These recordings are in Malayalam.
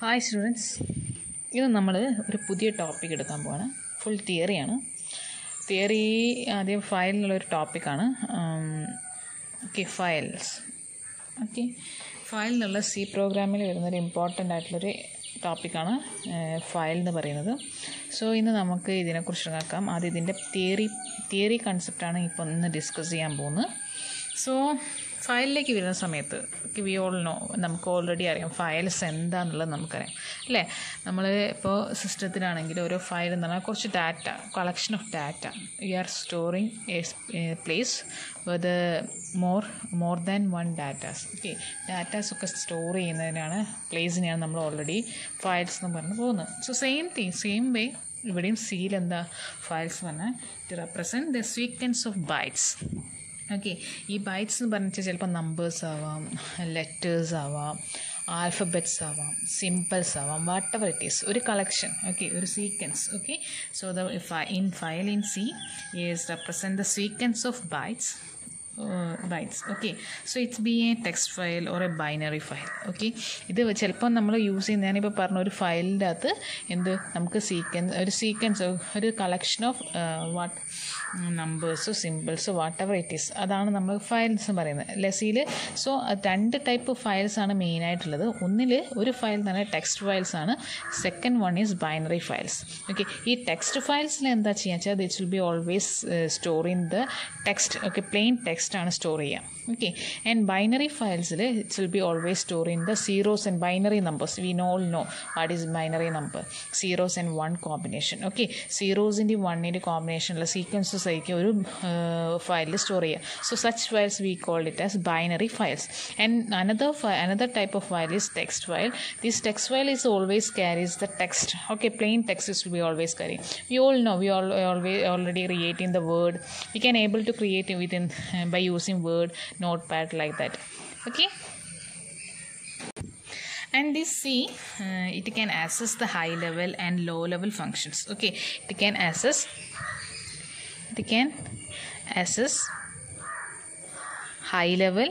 ഹായ് സ്റ്റുഡൻസ് ഇത് നമ്മൾ ഒരു പുതിയ ടോപ്പിക് എടുക്കാൻ പോവാണ് ഫുൾ തിയറിയാണ് തിയറി ആദ്യം ഫയൽ എന്നുള്ളൊരു ടോപ്പിക്കാണ് ഓക്കെ ഫയൽസ് ഓക്കെ ഫയൽ എന്നുള്ള സി പ്രോഗ്രാമിൽ വരുന്നൊരു ഇമ്പോർട്ടൻ്റ് ആയിട്ടുള്ളൊരു ടോപ്പിക്കാണ് ഫയൽ എന്ന് പറയുന്നത് സോ ഇന്ന് നമുക്ക് ഇതിനെക്കുറിച്ച് നോക്കാം ആദ്യം ഇതിൻ്റെ തിയറി തിയറി കൺസെപ്റ്റാണ് ഇപ്പോൾ ഇന്ന് ഡിസ്കസ് ചെയ്യാൻ പോകുന്നത് സോ ഫയലിലേക്ക് വരുന്ന സമയത്ത് വി ഓൾ നോ നമുക്ക് ഓൾറെഡി അറിയാം ഫയൽസ് എന്താണെന്നുള്ളത് നമുക്കറിയാം അല്ലേ നമ്മൾ ഇപ്പോൾ സിസ്റ്റത്തിലാണെങ്കിൽ ഓരോ ഫയൽ എന്ന് പറഞ്ഞാൽ കുറച്ച് data collection of data we are storing a place with more more than one datas okay datas ഒക്കെ സ്റ്റോർ ചെയ്യുന്നതിനാണ് പ്ലേസിനെയാണ് നമ്മൾ ഓൾറെഡി ഫയൽസ് എന്ന് പറഞ്ഞ് പോകുന്നത് so same thing same way ഇവിടെയും സീൽ എന്താ ഫയൽസ് പറഞ്ഞാൽ to represent the sequence of bytes okay ഈ ബൈറ്റ്സ് എന്ന് പറഞ്ഞാൽ ചിലപ്പോൾ നമ്പേഴ്സ് ആവാം ലെറ്റേഴ്സ് ആവാം ആൽഫബറ്റ്സ് ആവാം സിമ്പിൾസ് ആവാം വാട്ട് എവർ ഇറ്റ് ഈസ് ഒരു കളക്ഷൻ ഓക്കെ ഒരു sequence okay so the in file in C is represent the sequence of bytes bytes okay so it's be a text file or a binary file okay ഇത് ചിലപ്പോൾ നമ്മൾ യൂസ് ചെയ്യുന്ന ഞാനിപ്പോൾ പറഞ്ഞ ഒരു ഫയലിൻ്റെ അകത്ത് എന്ത് നമുക്ക് സീക്വൻസ് ഒരു സീക്വൻസ് ഒരു collection of what numbers symbols whatever it is അതാണ് നമ്മൾ ഫയൽസ് പറയുന്നത് ലെസിയിൽ സോ രണ്ട് ടൈപ്പ് ഫയൽസ് ആണ് മെയിനായിട്ടുള്ളത് ഒന്നിൽ ഒരു ഫയൽ എന്ന് പറഞ്ഞാൽ ടെക്സ്റ്റ് ഫയൽസ് ആണ് second one is binary files okay ഈ ടെക്സ്റ്റ് ഫയൽസിൽ എന്താ ചെയ്യുക വെച്ചാൽ it will be always store in the text okay plain text ആണ് സ്റ്റോർ ചെയ്യുക ഓക്കെ ആൻഡ് ബൈനറി ഫയൽസിൽ it's will be always store in the zeros and binary numbers we know know what is binary number zeros and one combination okay സീറോസിൻ്റെ വണ്ണിൻ്റെ കോമ്പിനേഷനുള്ള സീക്വൻസസ് ആയിരിക്കും ഒരു ഫയലിൽ സ്റ്റോർ ചെയ്യുക so such files we called it as binary files and another another type of file is text file this text file is always carries the text okay plain text is we always carry we all know we all always already creating the word we can able to create it within uh, by using word notepad like that okay and this c uh, it can access the high level and low level functions okay it can access it can access high level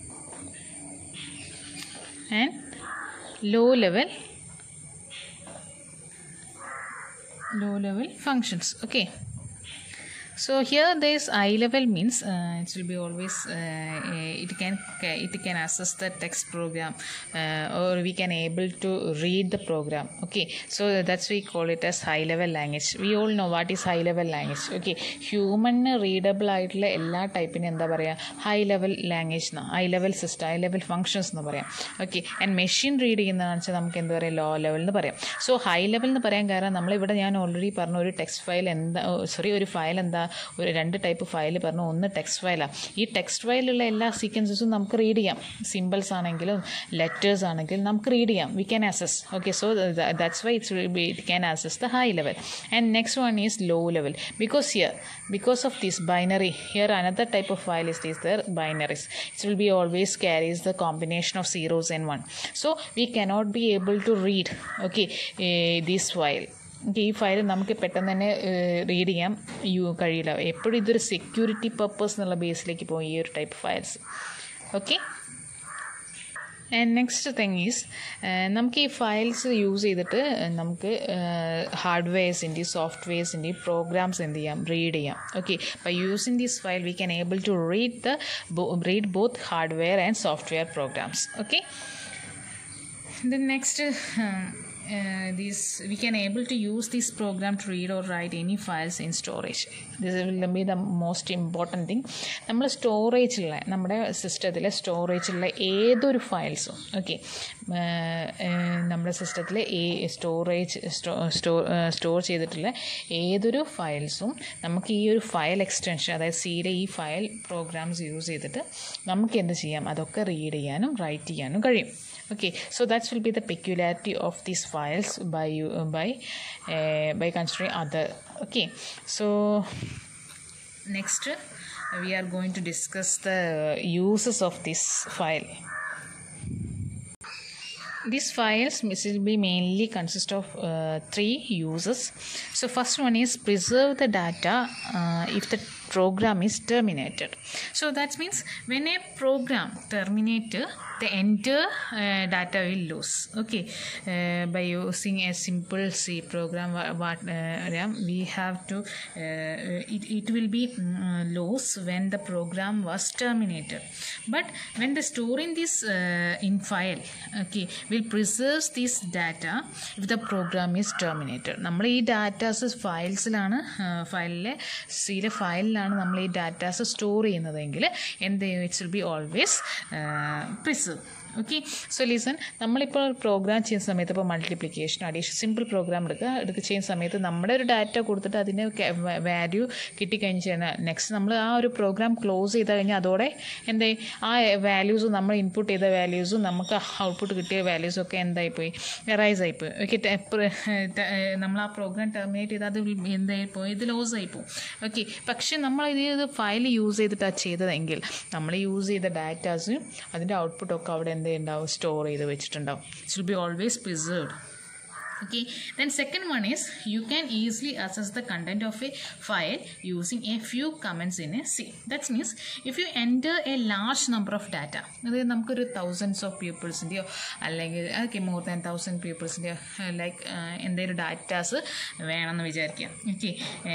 and low level low level functions okay so here this eye level means uh, it will be always uh, it can it can access the text program uh, or we can able to read the program okay so that's we call it as high level language we all know what is high level language okay human readable ആയിട്ടുള്ള എല്ലാ ടൈപ്പിനും എന്താ പറയുക ഹൈ ലെവൽ ലാംഗ്വേജ് എന്നാ high level system high level functions എന്ന് പറയാം ഓക്കെ ആൻഡ് മെഷീൻ റീഡ് ചെയ്യുന്നതെന്ന് വെച്ചാൽ നമുക്ക് എന്താ പറയുക ലോ ലെവൽ എന്ന് പറയാം സോ ഹൈ ലെവൽ എന്ന് പറയാൻ കാരണം നമ്മളിവിടെ ഞാൻ ഓൾറെഡി പറഞ്ഞ ഒരു ടെക്സ്റ്റ് ഫയൽ എന്താ സോറി ഒരു ഫയൽ എന്താ ഒരു രണ്ട് ടൈപ്പ് ഫയൽ പറഞ്ഞു ഒന്ന് ടെക്സ്റ്റ് ഫയലാണ് ഈ ടെക്സ്റ്റ് ഫയലിലുള്ള എല്ലാ സീക്വൻസസും നമുക്ക് റീഡ് ചെയ്യാം സിമ്പിൾസ് ആണെങ്കിലും ലെറ്റേഴ്സ് ആണെങ്കിലും നമുക്ക് റീഡ് ചെയ്യാം we can access okay so that's why it's it can access the high level and next one is low level because here because of this binary here another type of file is these there binaries it's will be always carries the combination of zeros and one so we cannot be able to read okay these file ഈ ഫയൽ നമുക്ക് പെട്ടെന്ന് തന്നെ റീഡ് ചെയ്യാൻ യു കഴിയില്ല എപ്പോഴും ഇതൊരു സെക്യൂരിറ്റി പർപ്പസ് എന്നുള്ള ബേസിലേക്ക് പോകും ഈ ഒരു type files okay and next thing is നമുക്ക് ഈ ഫയൽസ് യൂസ് ചെയ്തിട്ട് നമുക്ക് ഹാർഡ്വെയർസിൻ്റെ സോഫ്റ്റ്വെയർസിൻ്റെ പ്രോഗ്രാംസ് എന്ത് ചെയ്യാം റീഡ് ചെയ്യാം okay by using this file we can able to read the read both hardware and software programs okay then next uh, these we can able to use this program to read or write any files in storage this will be the most important thing നമ്മൾ സ്റ്റോറേജിലുള്ള നമ്മുടെ സിസ്റ്റത്തിലെ സ്റ്റോറേജിലുള്ള ഏതൊരു ഫയൽസും ഓക്കെ നമ്മുടെ സിസ്റ്റത്തിലെ ഈ സ്റ്റോറേജ് സ്റ്റോർ ചെയ്തിട്ടുള്ള ഏതൊരു ഫയൽസും നമുക്ക് ഈ ഒരു ഫയൽ എക്സ്റ്റൻഷൻ അതായത് സിയിലെ ഈ ഫയൽ പ്രോഗ്രാംസ് യൂസ് ചെയ്തിട്ട് നമുക്ക് എന്ത് ചെയ്യാം അതൊക്കെ റീഡ് ചെയ്യാനും റൈറ്റ് ചെയ്യാനും കഴിയും okay so that will be the peculiarity of these files by you uh, by uh, by considering other okay so next uh, we are going to discuss the uses of this file these files will be mainly consist of uh, three uses so first one is preserve the data uh, if the program is terminated so that means when a program terminated the entire uh, data will lose okay uh, by using a simple c program wha- what uh, we have to uh, it, it will be mm, lost when the program was terminated but when the storing this uh, in file okay will preserves this data if the program is terminated നമ്മൾ ഈ ഡാറ്റാസ് ഫയൽസിലാണ് ഫയലിലെ സിയിലെ ഫയലിലാണ് നമ്മൾ ഈ ഡാറ്റാസ് സ്റ്റോർ ചെയ്യുന്നതെങ്കിൽ എന്ത് ചെയ്യും it's will be always preserve okay so listen നമ്മളിപ്പോൾ ഒരു പ്രോഗ്രാം ചെയ്യുന്ന സമയത്ത് ഇപ്പോൾ മൾട്ടിപ്ലിക്കേഷൻ അഡീഷൻ സിമ്പിൾ പ്രോഗ്രാം എടുക്കുക എടുക്കുക ചെയ്യുന്ന സമയത്ത് നമ്മുടെ ഒരു ഡാറ്റ കൊടുത്തിട്ട് അതിന് വാല്യൂ കിട്ടിക്കഴിഞ്ഞ് കഴിഞ്ഞാൽ നെക്സ്റ്റ് നമ്മൾ ആ ഒരു പ്രോഗ്രാം ക്ലോസ് ചെയ്ത് കഴിഞ്ഞാൽ അതോടെ എന്തേ ആ വാല്യൂസും നമ്മൾ ഇൻപുട്ട് ചെയ്ത വാല്യൂസും നമുക്ക് ഔട്ട്പുട്ട് കിട്ടിയ വാല്യൂസും ഒക്കെ എന്തായിപ്പോയി എറൈസ് ആയിപ്പോയി ഓക്കെ നമ്മൾ ആ പ്രോഗ്രാം ടെർമിനേറ്റ് ചെയ്ത് അത് എന്തായിപ്പോയി ഇത് ലോസ് ആയിപ്പോവും ഓക്കെ പക്ഷേ നമ്മൾ ഇത് ഫയൽ യൂസ് ചെയ്തിട്ടാണ് ചെയ്തതെങ്കിൽ നമ്മൾ യൂസ് ചെയ്ത ഡാറ്റാസ് അതിൻ്റെ ഔട്ട്പുട്ടൊക്കെ അവിടെ എന്ത് ഉണ്ടാവും സ്റ്റോർ ചെയ്ത് വെച്ചിട്ടുണ്ടാവും it will be always preserved okay then second one is you can easily access the content of a file using a few comments in a c that means if you enter a large number of data അതായത് നമുക്കൊരു തൗസൻഡ്സ് ഓഫ് പീപ്പിൾസിൻ്റെയോ അല്ലെങ്കിൽ ഓക്കെ മോർ ദാൻ തൗസൻഡ് പീപ്പിൾസിൻ്റെയോ ലൈക്ക് എന്തെങ്കിലും ഡാറ്റാസ് വേണമെന്ന് വിചാരിക്കാം ഓക്കെ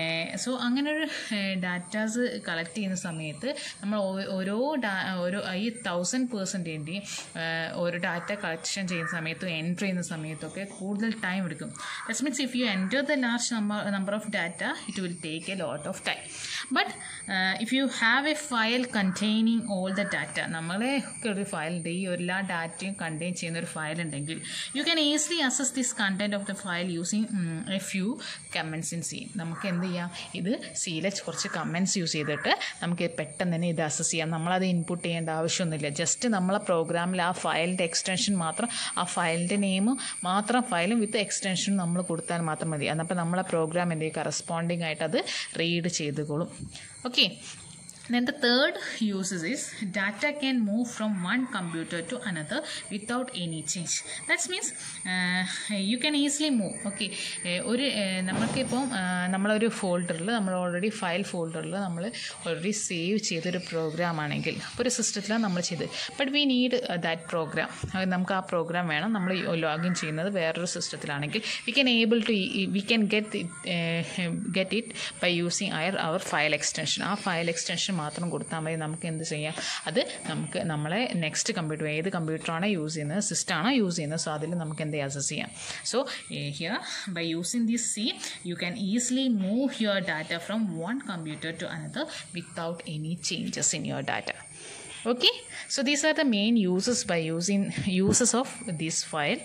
സോ അങ്ങനെ ഒരു ഡാറ്റാസ് കളക്ട് ചെയ്യുന്ന സമയത്ത് നമ്മൾ ഓ- ഓരോ ഡാ ഓരോ ഈ തൗസൻഡ് പേഴ്സൻറ്റേൻ്റെയും ഓരോ ഡാറ്റ കളക്ഷൻ ചെയ്യുന്ന സമയത്തും എൻട്രി ചെയ്യുന്ന സമയത്തൊക്കെ കൂടുതൽ ടൈം എടുക്കും that means if you enter the large number number of data it will take a lot of time but if you have a file containing all the data നമ്മളെ ഒക്കെ ഒരു ഫയലുണ്ട് ഈ എല്ലാ ഡാറ്റയും കണ്ടെയ്ൻ ചെയ്യുന്ന ഒരു ഫയൽ ഉണ്ടെങ്കിൽ you can easily access this content of the file using a few commands in C നമുക്ക് എന്ത് ചെയ്യാം ഇത് സിയിലെ കുറച്ച് കമൻസ് യൂസ് ചെയ്തിട്ട് നമുക്ക് പെട്ടെന്ന് തന്നെ ഇത് അസസ് ചെയ്യാം നമ്മളത് ഇൻപുട്ട് ചെയ്യേണ്ട ആവശ്യമൊന്നുമില്ല ജസ്റ്റ് നമ്മളെ പ്രോഗ്രാമിൽ ആ ഫയലിൻ്റെ എക്സ്റ്റൻഷൻ മാത്രം ആ ഫയലിൻ്റെ നെയിമും മാത്രം ഫയലും വിത്ത് എക്സ്റ്റൻഷൻ നമ്മൾ കൊടുത്താൽ മാത്രം മതി എന്നപ്പോൾ നമ്മളെ പ്രോഗ്രാം എന്ത് കറസ്പോണ്ടിങ് ആയിട്ട് അത് റീഡ് ചെയ്തുകൊള്ളും okay Then the third uses is data can move from one computer to another without any change. That means uh, you can easily move. Okay, ഒരു ഏഹ്, നമുക്കിപ്പം ആഹ്, നമ്മളൊരു ഫോൾഡറിൽ നമ്മൾ ഓൾറെഡി ഫയൽ ഫോൾഡറിൽ നമ്മൾ ഓൾറെഡി സേവ് ചെയ്തൊരു പ്രോഗ്രാം ആണെങ്കിൽ അപ്പോൾ ഒരു സിസ്റ്റത്തിലാണ് നമ്മൾ ചെയ്തത് but we need that program നമുക്ക് ആ പ്രോഗ്രാം വേണം നമ്മൾ ലോഗിൻ ചെയ്യുന്നത് വേറൊരു സിസ്റ്റത്തിലാണെങ്കിൽ we can able to we can get get it by using your our file extension ആ ഫയൽ എക്സ്റ്റൻഷൻ മാത്രം കൊടുത്താൽ മതി നമുക്ക് എന്ത് ചെയ്യാം അത് നമുക്ക് നമ്മളെ നെക്സ്റ്റ് കമ്പ്യൂട്ടർ ഏത് കമ്പ്യൂട്ടറാണോ യൂസ് ചെയ്യുന്നത് സിസ്റ്റമാണോ യൂസ് ചെയ്യുന്നത് സോ അതിൽ നമുക്ക് എന്ത് അസസ് ചെയ്യാം so here by using this C you can easily move your data from one computer to another without any changes in your data okay so these are the main uses by using uses of this file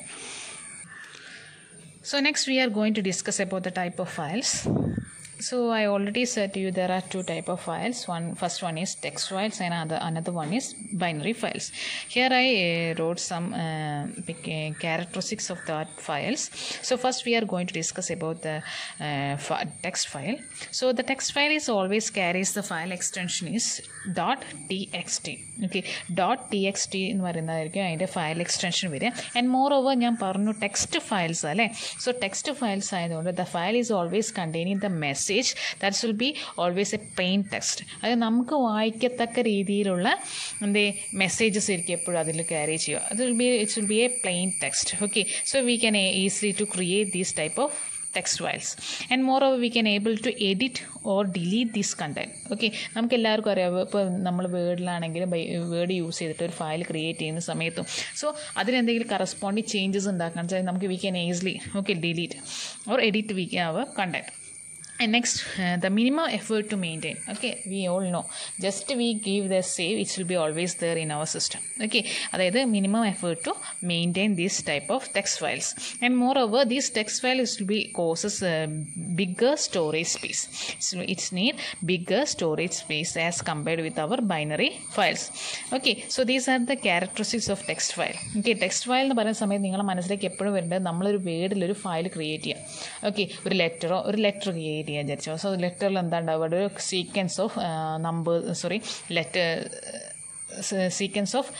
so next we are going to discuss about the type of files so i already said to you there are two type of files one first one is text files and other another one is binary files here i uh, wrote some uh, pic- uh, characteristics of that files so first we are going to discuss about the uh, fi- text file so the text file is always carries the file extension is dot txt okay dot txt എന്ന് പറയുന്നതായിരിക്കും അതിൻ്റെ ഫയൽ എക്സ്റ്റൻഷൻ വരിക ആൻഡ് മോർ ഓവർ ഞാൻ പറഞ്ഞു ടെക്സ്റ്റ് ഫയൽസ് അല്ലേ സോ ടെക്സ്റ്റ് ഫയൽസ് ആയതുകൊണ്ട് the file is always containing the message that's will be always a plain text അത് നമുക്ക് വായിക്കത്തക്ക രീതിയിലുള്ള എന്തേ മെസ്സേജസ് ആയിരിക്കും എപ്പോഴും അതിൽ ക്യാരി ചെയ്യുക അത് will be it's will be a plain text okay so we can easily to create these type of text files and moreover we can able to edit or delete this content okay നമുക്ക് എല്ലാവർക്കും അറിയാം ഇപ്പോൾ നമ്മൾ വേർഡിലാണെങ്കിലും വേർഡ് യൂസ് ചെയ്തിട്ട് ഒരു ഫയൽ ക്രിയേറ്റ് ചെയ്യുന്ന സമയത്തും സോ അതിനെന്തെങ്കിലും കറസ്പോണ്ടിങ് ചേഞ്ചസ് ഉണ്ടാക്കണം വെച്ചാൽ നമുക്ക് we can easily okay delete or edit we can our content and next uh, the minimum effort to maintain okay we all know just we give the save it will be always there in our system okay അതായത് minimum effort to maintain this type of text files and moreover these text files will be causes uh, bigger storage space so it's need bigger storage space as compared with our binary files okay so these are the characteristics of text file okay text file എന്ന് പറയുന്ന സമയത്ത് നിങ്ങളുടെ മനസ്സിലേക്ക് എപ്പോഴും വരേണ്ടത് നമ്മളൊരു വേർഡിൽ ഒരു ഫയൽ ക്രിയേറ്റ് ചെയ്യാം ഓക്കെ ഒരു ലെറ്ററോ ഒരു ലെറ്റർ ക്രിയേറ്റ് ചെയ്യാൻ വിചാരിച്ചോ സോ ലെറ്ററിൽ എന്താ ഉണ്ടാവുക ഒരു sequence of number sorry letter sequence of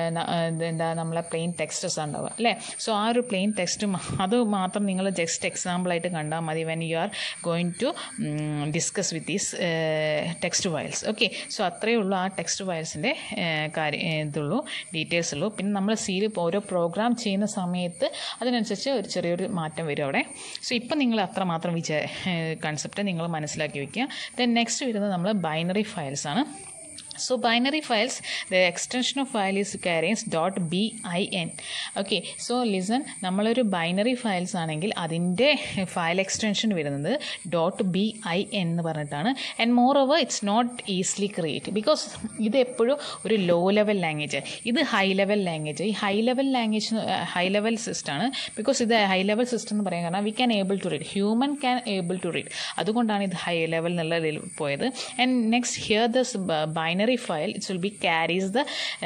എന്താ നമ്മളെ പ്ലെയിൻ ടെക്സ്റ്റസ് ഉണ്ടാവുക അല്ലേ സോ ആ ഒരു പ്ലെയിൻ ടെക്സ്റ്റ് അത് മാത്രം നിങ്ങൾ ജസ്റ്റ് എക്സാമ്പിളായിട്ട് കണ്ടാൽ മതി when you are going to discuss with these text files okay so അത്രയേ ഉള്ളൂ ആ ടെക്സ്റ്റ് ഫയൽസിൻ്റെ കാര്യം ഇതുള്ളൂ ഡീറ്റെയിൽസ് ഉള്ളൂ പിന്നെ നമ്മൾ സീരിയൽ ഓരോ പ്രോഗ്രാം ചെയ്യുന്ന സമയത്ത് അതിനനുസരിച്ച് ഒരു ചെറിയൊരു മാറ്റം വരും അവിടെ സോ ഇപ്പം നിങ്ങൾ അത്രമാത്രം വിചാ കൺസെപ്റ്റ് നിങ്ങൾ മനസ്സിലാക്കി വയ്ക്കുക ദെൻ നെക്സ്റ്റ് വരുന്നത് നമ്മൾ ബൈനറി ഫയൽസ് ആണ് So binary files, the extension of file is carries dot bin. Okay, so listen, നമ്മളൊരു ബൈനറി ഫയൽസ് ആണെങ്കിൽ അതിൻ്റെ ഫയൽ എക്സ്റ്റൻഷൻ വരുന്നത് ഡോട്ട് ബി ഐ എന്ന് പറഞ്ഞിട്ടാണ് and more over it's not easily create because ഇത് എപ്പോഴും ഒരു ലോ ലെവൽ ലാംഗ്വേജ് ഇത് ഹൈ ലെവൽ ലാംഗ്വേജ് ഈ high level language high level സിസ്റ്റമാണ് ബിക്കോസ് ഇത് ഹൈ ലെവൽ സിസ്റ്റം എന്ന് പറയാൻ കാരണം we can able to read human can able to read അതുകൊണ്ടാണ് ഇത് ഹൈ ലെവൽ എന്നുള്ള ഇതിൽ പോയത് and next here thus binary file it will be carries the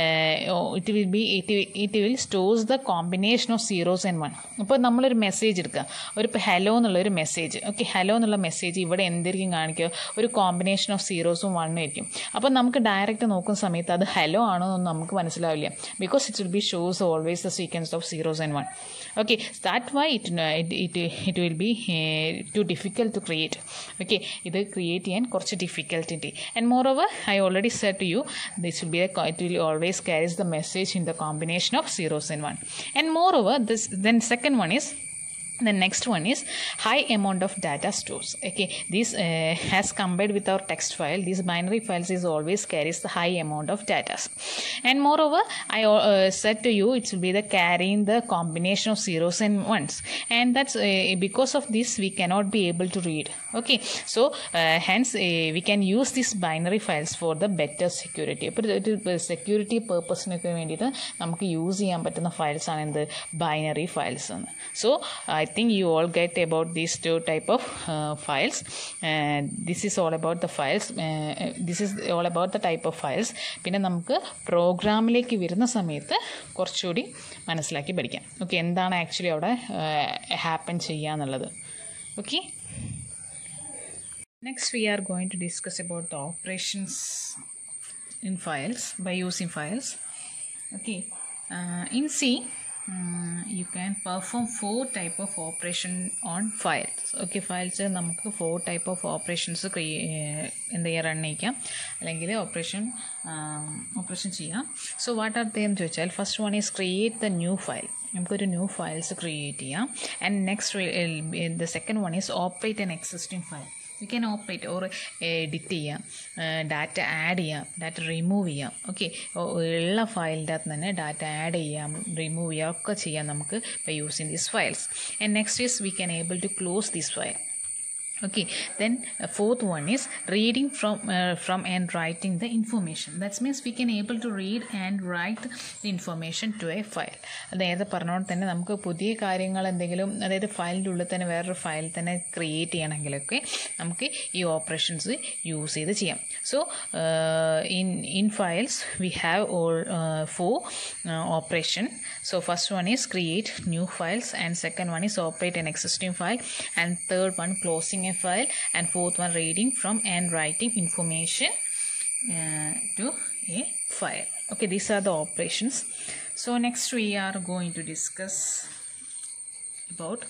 uh, it will be it, it will stores the combination of zeros and one ഇപ്പോൾ നമ്മളൊരു മെസ്സേജ് എടുക്കുക ഒരു ഇപ്പോൾ ഹലോ എന്നുള്ള ഒരു മെസ്സേജ് ഓക്കെ ഹലോ എന്നുള്ള മെസ്സേജ് ഇവിടെ എന്തായിരിക്കും കാണിക്കുക ഒരു കോമ്പിനേഷൻ ഓഫ് സീറോസും വണ്ണും ആയിരിക്കും അപ്പോൾ നമുക്ക് ഡയറക്റ്റ് നോക്കുന്ന സമയത്ത് അത് ഹലോ ആണോ എന്ന് നമുക്ക് മനസ്സിലാവില്ല because it will be shows always the sequence of zeros and one okay that why it it it will be to difficult to create okay ഇത് ക്രിയേറ്റ് ചെയ്യാൻ കുറച്ച് difficulty and more over I already set to you this will be a it will always carries the message in the combination of zeros and one and moreover this then second one is the next one is high amount of data stores okay this uh, has compared with our text file these binary files is always carries the high amount of data and moreover i uh, said to you it will be the carrying the combination of zeros and ones and that's uh, because of this we cannot be able to read okay so hence we can use these binary files for the better security അപ്പോൾ സെക്യൂരിറ്റി പേർപ്പസിനൊക്കെ വേണ്ടിയിട്ട് നമുക്ക് യൂസ് ചെയ്യാൻ പറ്റുന്ന ഫയൽസ് ആണ് എന്ത് ബൈനറി ഫയൽസ് എന്ന് so I think you all get about these two type of uh, files and this is all about the files uh, this is all about the type of files പിന്നെ നമുക്ക് പ്രോഗ്രാമിലേക്ക് വരുന്ന സമയത്ത് കുറച്ചുകൂടി മനസ്സിലാക്കി പഠിക്കാം ഓക്കെ എന്താണ് ആക്ച്വലി അവിടെ ഹാപ്പൻ ചെയ്യുക എന്നുള്ളത് okay next we are going to discuss about the operations in files by using files okay in C uh, you can perform four type of operation on files okay files നമുക്ക് ഫോർ ടൈപ്പ് ഓഫ് ഓപ്പറേഷൻസ് ക്രിയേ എന്ത് ചെയ്യുക റൺ ചെയ്യിക്കാം അല്ലെങ്കിൽ ഓപ്പറേഷൻ ഓപ്പറേഷൻ ചെയ്യാം സോ വാട്ട് ആർ ദേ എന്ന് ചോദിച്ചാൽ first one is create the new file നമുക്കൊരു ന്യൂ ഫയൽസ് ക്രിയേറ്റ് ചെയ്യാം and next the second one is operate an existing file you can operate or edit ചെയ്യാം ഡാറ്റ ആഡ് ചെയ്യാം ഡാറ്റ റിമൂവ് ചെയ്യാം ഓക്കെ ഉള്ള ഫയലിൻ്റെ അകത്ത് തന്നെ ഡാറ്റ ആഡ് ചെയ്യാം റിമൂവ് ചെയ്യാം ഒക്കെ ചെയ്യാം നമുക്ക് by using these files and next is we can able to close these file okay then uh, fourth one is reading from uh, from and writing the information that means we can able to read and write the information to a file നേരത്തെ പറഞ്ഞുകൊണ്ട് തന്നെ നമുക്ക് പുതിയ കാര്യങ്ങൾ എന്തെങ്കിലും അതായത് ഫയലിൻ്റെ ഉള്ളിൽ തന്നെ വേറൊരു ഫയൽ തന്നെ ക്രിയേറ്റ് ചെയ്യണമെങ്കിലൊക്കെ നമുക്ക് ഈ ഓപ്പറേഷൻസ് യൂസ് ചെയ്ത് ചെയ്യാം so in in files we have all four operation so first one is create new files and second one is operate an existing file and third one closing a file and fourth one reading from and writing information uh, to a file okay these are the operations so next we are going to discuss about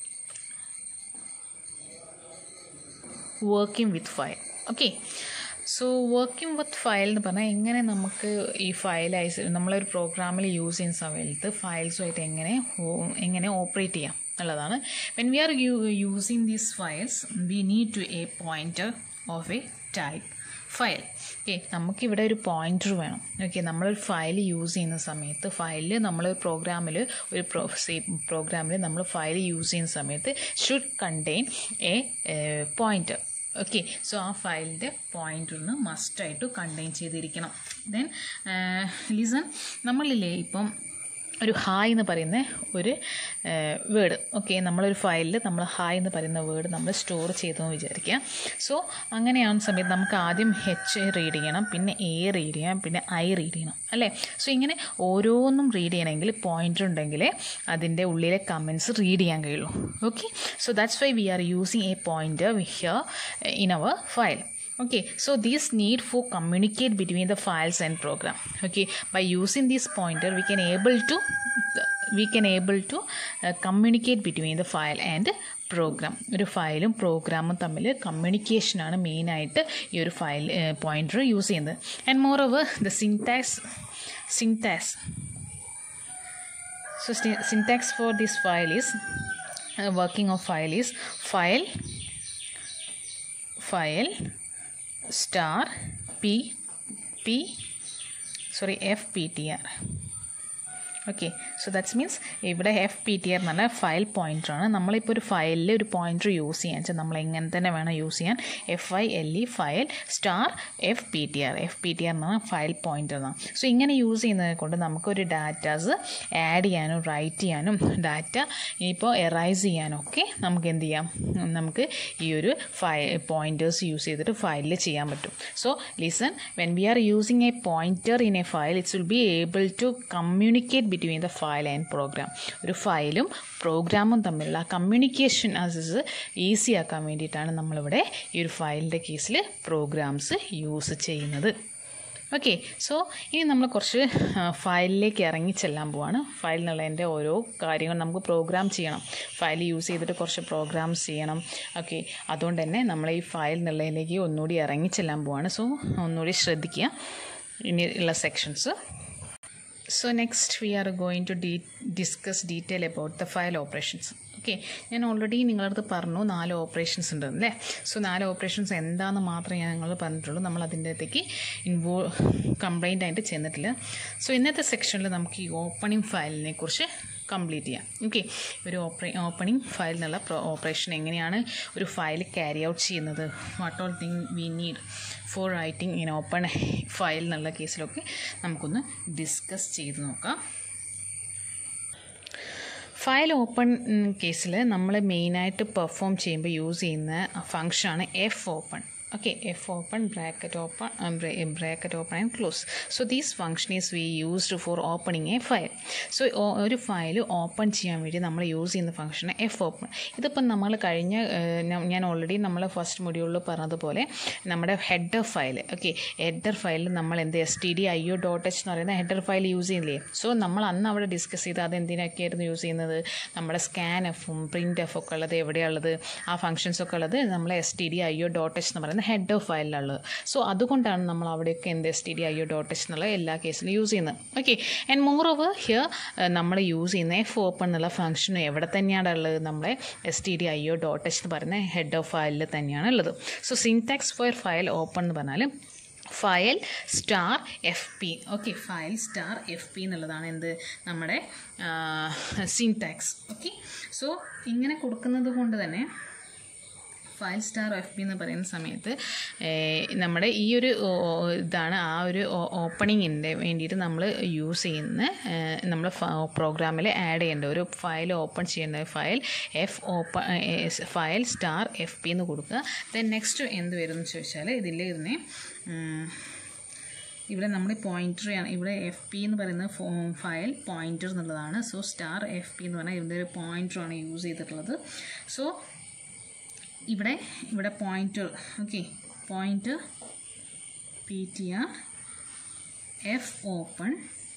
working with file okay so working with file എന്ന് പറഞ്ഞാൽ എങ്ങനെ നമുക്ക് ഈ ഫയൽ നമ്മളൊരു പ്രോഗ്രാമിൽ യൂസ് ചെയ്യുന്ന സമയത്ത് ഫയൽസുമായിട്ട് എങ്ങനെ എങ്ങനെ ഓപ്പറേറ്റ് ചെയ്യാം എന്നുള്ളതാണ് when we are using these files we need to a pointer of a type file okay നമുക്കിവിടെ ഒരു പോയിൻറ്റർ വേണം ഓക്കെ നമ്മളൊരു ഫയൽ യൂസ് ചെയ്യുന്ന സമയത്ത് ഫയലിൽ നമ്മൾ പ്രോഗ്രാമിൽ ഒരു പ്രോ പ്രോഗ്രാമിൽ നമ്മൾ ഫയൽ യൂസ് ചെയ്യുന്ന സമയത്ത് should contain a pointer okay so ആ ഫയലിൻ്റെ പോയിൻ്ററിന് മസ്റ്റായിട്ട് കണ്ടെയ്ൻ ചെയ്തിരിക്കണം ദെൻ ലിസൺ നമ്മളില്ലേ ഇപ്പം ഒരു ഹായ് എന്ന് പറയുന്ന ഒരു വേർഡ് ഓക്കെ നമ്മളൊരു ഫയലിൽ നമ്മൾ ഹായ് എന്ന് പറയുന്ന വേർഡ് നമ്മൾ സ്റ്റോർ ചെയ്തെന്ന് വിചാരിക്കുക സോ അങ്ങനെയാവുന്ന സമയത്ത് നമുക്ക് ആദ്യം എച്ച് റീഡ് ചെയ്യണം പിന്നെ എ റീഡ് ചെയ്യണം പിന്നെ ഐ റീഡ് ചെയ്യണം അല്ലേ സോ ഇങ്ങനെ ഓരോന്നും റീഡ് ചെയ്യണമെങ്കിൽ പോയിൻ്റർ ഉണ്ടെങ്കിൽ അതിൻ്റെ ഉള്ളിലെ കമൻസ് റീഡ് ചെയ്യാൻ കഴിയുള്ളൂ okay so that's why we are using a pointer here in our file okay so this need for communicate between the files and program okay by using this pointer we can able to we can able to uh, communicate between the file and program ഒരു ഫയലും പ്രോഗ്രാമും തമ്മിൽ കമ്മ്യൂണിക്കേഷനാണ് മെയിനായിട്ട് ഈ ഒരു ഫയൽ പോയിൻ്റർ യൂസ് ചെയ്യുന്നത് and more over the syntax syntax so sti- syntax for this file is uh, working of file is file file star p p sorry fptr okay so that's means ഇവിടെ എഫ് പി ടി ആർ എന്ന് പറഞ്ഞാൽ ഫയൽ പോയിൻ്ററാണ് നമ്മളിപ്പോൾ ഒരു ഫയലിൽ ഒരു പോയിൻ്റർ യൂസ് ചെയ്യാൻ വെച്ചാൽ നമ്മൾ എങ്ങനെ തന്നെ വേണം യൂസ് ചെയ്യാൻ F I L E file star F P T R F P T R എന്ന് പറഞ്ഞാൽ ഫയൽ പോയിൻ്റർ എന്നാണ് സോ ഇങ്ങനെ യൂസ് ചെയ്യുന്നത് കൊണ്ട് നമുക്കൊരു ഡാറ്റാസ് ആഡ് ചെയ്യാനും റൈറ്റ് ചെയ്യാനും ഡാറ്റ ഇനിയിപ്പോൾ എറൈസ് ചെയ്യാനും ഒക്കെ നമുക്ക് എന്ത് ചെയ്യാം നമുക്ക് ഈ ഒരു ഫയ പോയിൻറ്റേഴ്സ് യൂസ് ചെയ്തിട്ട് ഫയലിൽ ചെയ്യാൻ പറ്റും so listen when we are using a pointer in a file it's will be able to communicate between the file and program ഒരു ഫയലും പ്രോഗ്രാമും തമ്മിലുള്ള കമ്മ്യൂണിക്കേഷൻ ആസസ് ഈസി ആക്കാൻ വേണ്ടിയിട്ടാണ് നമ്മളിവിടെ ഈ ഒരു ഫയലിൻ്റെ കേസിൽ പ്രോഗ്രാംസ് യൂസ് ചെയ്യുന്നത് ഓക്കെ സോ ഇനി നമ്മൾ കുറച്ച് ഫയലിലേക്ക് ഇറങ്ങി ചെല്ലാൻ പോവാണ് ഫയലിനുള്ളതിൻ്റെ ഓരോ കാര്യങ്ങൾ നമുക്ക് പ്രോഗ്രാം ചെയ്യണം ഫയൽ യൂസ് ചെയ്തിട്ട് കുറച്ച് പ്രോഗ്രാംസ് ചെയ്യണം ഓക്കെ അതുകൊണ്ട് തന്നെ നമ്മൾ ഈ ഫയൽ എന്നുള്ളതിലേക്ക് ഒന്നുകൂടി ഇറങ്ങി ചെല്ലാൻ പോവാണ് സോ ഒന്നുകൂടി ശ്രദ്ധിക്കുക ഇനി ഉള്ള sections so next we are going to ഡീ discuss detail about the file operations okay ഞാൻ ഓൾറെഡി നിങ്ങളടുത്ത് പറഞ്ഞു നാല് ഓപ്പറേഷൻസ് ഉണ്ട് അല്ലേ സോ നാല് ഓപ്പറേഷൻസ് എന്താണെന്ന് മാത്രമേ ഞാൻ നിങ്ങൾ പറഞ്ഞിട്ടുള്ളൂ നമ്മൾ അതിൻ്റെ അകത്തേക്ക് ഇൻവോ കംപ്ലൈൻ്റ് ആയിട്ട് ചെന്നിട്ടില്ല സോ ഇന്നത്തെ സെക്ഷനിൽ നമുക്ക് ഈ ഓപ്പണിംഗ് ഫയലിനെ കുറിച്ച് കംപ്ലീറ്റ് ചെയ്യാം ഓക്കെ ഒരു ഓപ്പറേ ഓപ്പണിംഗ് ഫയൽ എന്നുള്ള ഓപ്പറേഷൻ എങ്ങനെയാണ് ഒരു ഫയൽ ക്യാരി ഔട്ട് ചെയ്യുന്നത് what all thing we need for writing in open file എന്നുള്ള കേസിലൊക്കെ നമുക്കൊന്ന് ഡിസ്കസ് ചെയ്ത് നോക്കാം ഫയൽ ഓപ്പൺ കേസിൽ നമ്മൾ മെയിനായിട്ട് പെർഫോം ചെയ്യുമ്പോൾ യൂസ് ചെയ്യുന്ന ഫങ്ഷനാണ് F open okay f open bracket open um, bra- bracket open and close so this function is we used for opening a file so o- ഒരു ഫയൽ ഓപ്പൺ ചെയ്യാൻ വേണ്ടി നമ്മൾ യൂസ് ചെയ്യുന്ന ഫംഗ്ഷൻ എഫ് ഓപ്പൺ ഇതിപ്പം നമ്മൾ കഴിഞ്ഞ ഏഹ്, ഞാൻ- ഞാൻ ഓൾറെഡി നമ്മൾ ഫസ്റ്റ് മൊഡ്യൂളിൽ പറഞ്ഞതുപോലെ നമ്മുടെ ഹെഡർ ഫയൽ ഓക്കെ ഹെഡർ ഫയലിൽ നമ്മൾ എന്ത് S T D I O dot H എന്ന് പറയുന്ന ഹെഡർ ഫയൽ യൂസ് ചെയ്യില്ലേ സോ നമ്മൾ അന്ന് അവിടെ ഡിസ്കസ് ചെയ്ത് അത് എന്തിനൊക്കെയായിരുന്നു യൂസ് ചെയ്യുന്നത് നമ്മുടെ സ്കാൻ എഫും പ്രിൻ്റ് എഫ് ഒക്കെ ഉള്ളത് എവിടെയുള്ളത് ആ ഫംഗ്ഷൻസ് ഒക്കെ ഉള്ളത് നമ്മൾ S T D I O dot H എന്ന് പറയുന്ന ഹെഡ് ഓഫ് ഫയലിലുള്ളത് സോ അതുകൊണ്ടാണ് നമ്മൾ അവിടെയൊക്കെ എന്ത് S T D I O dot H എന്നുള്ള എല്ലാ കേസിലും യൂസ് ചെയ്യുന്നത് okay and more over here നമ്മൾ യൂസ് ചെയ്യുന്ന എഫ് ഓപ്പൺ എന്നുള്ള ഫംഗ്ഷൻ എവിടെ തന്നെയാണ് ഉള്ളത് നമ്മളെ S T D I O dot H എന്ന് പറയുന്ന ഹെഡ് ഓഫ് ഫയലിൽ തന്നെയാണ് ഉള്ളത് so syntax for file open എന്ന് പറഞ്ഞാൽ file star F P okay file star F P എന്നുള്ളതാണ് എന്ത് നമ്മുടെ സിൻടാക്സ് ഓക്കെ സോ ഇങ്ങനെ കൊടുക്കുന്നത് കൊണ്ട് തന്നെ ഫയൽ സ്റ്റാർ എഫ് പി എന്ന് പറയുന്ന സമയത്ത് ഏഹ്, നമ്മുടെ ഈ ഒരു ഓ- ഓ- ഇതാണ് ആ ഒരു ഓപ്പണിങ്ങിൻ്റെ വേണ്ടിയിട്ട് നമ്മൾ യൂസ് ചെയ്യുന്ന നമ്മൾ പ്രോഗ്രാമിൽ ആഡ് ചെയ്യേണ്ട ഒരു ഫയൽ ഓപ്പൺ ചെയ്യേണ്ട file F open file star F P എന്ന് കൊടുക്കുക ദെൻ നെക്സ്റ്റ് എന്ത് വരും എന്ന് ചോദിച്ചാൽ ഇതിൽ ഇതിനെ ഉം, ഇവിടെ നമ്മൾ പോയിൻ്റർ ആണ് ഇവിടെ എഫ് പി എന്ന് പറയുന്ന ഫയൽ പോയിൻ്റർ എന്നുള്ളതാണ് സോ സ്റ്റാർ എഫ് പി എന്ന് പറഞ്ഞാൽ ഇതിൻ്റെ ഒരു പോയിൻ്ററാണ് യൂസ് ചെയ്തിട്ടുള്ളത് സോ ഇവിടെ ഇവിടെ pointer okay pointer P T R F open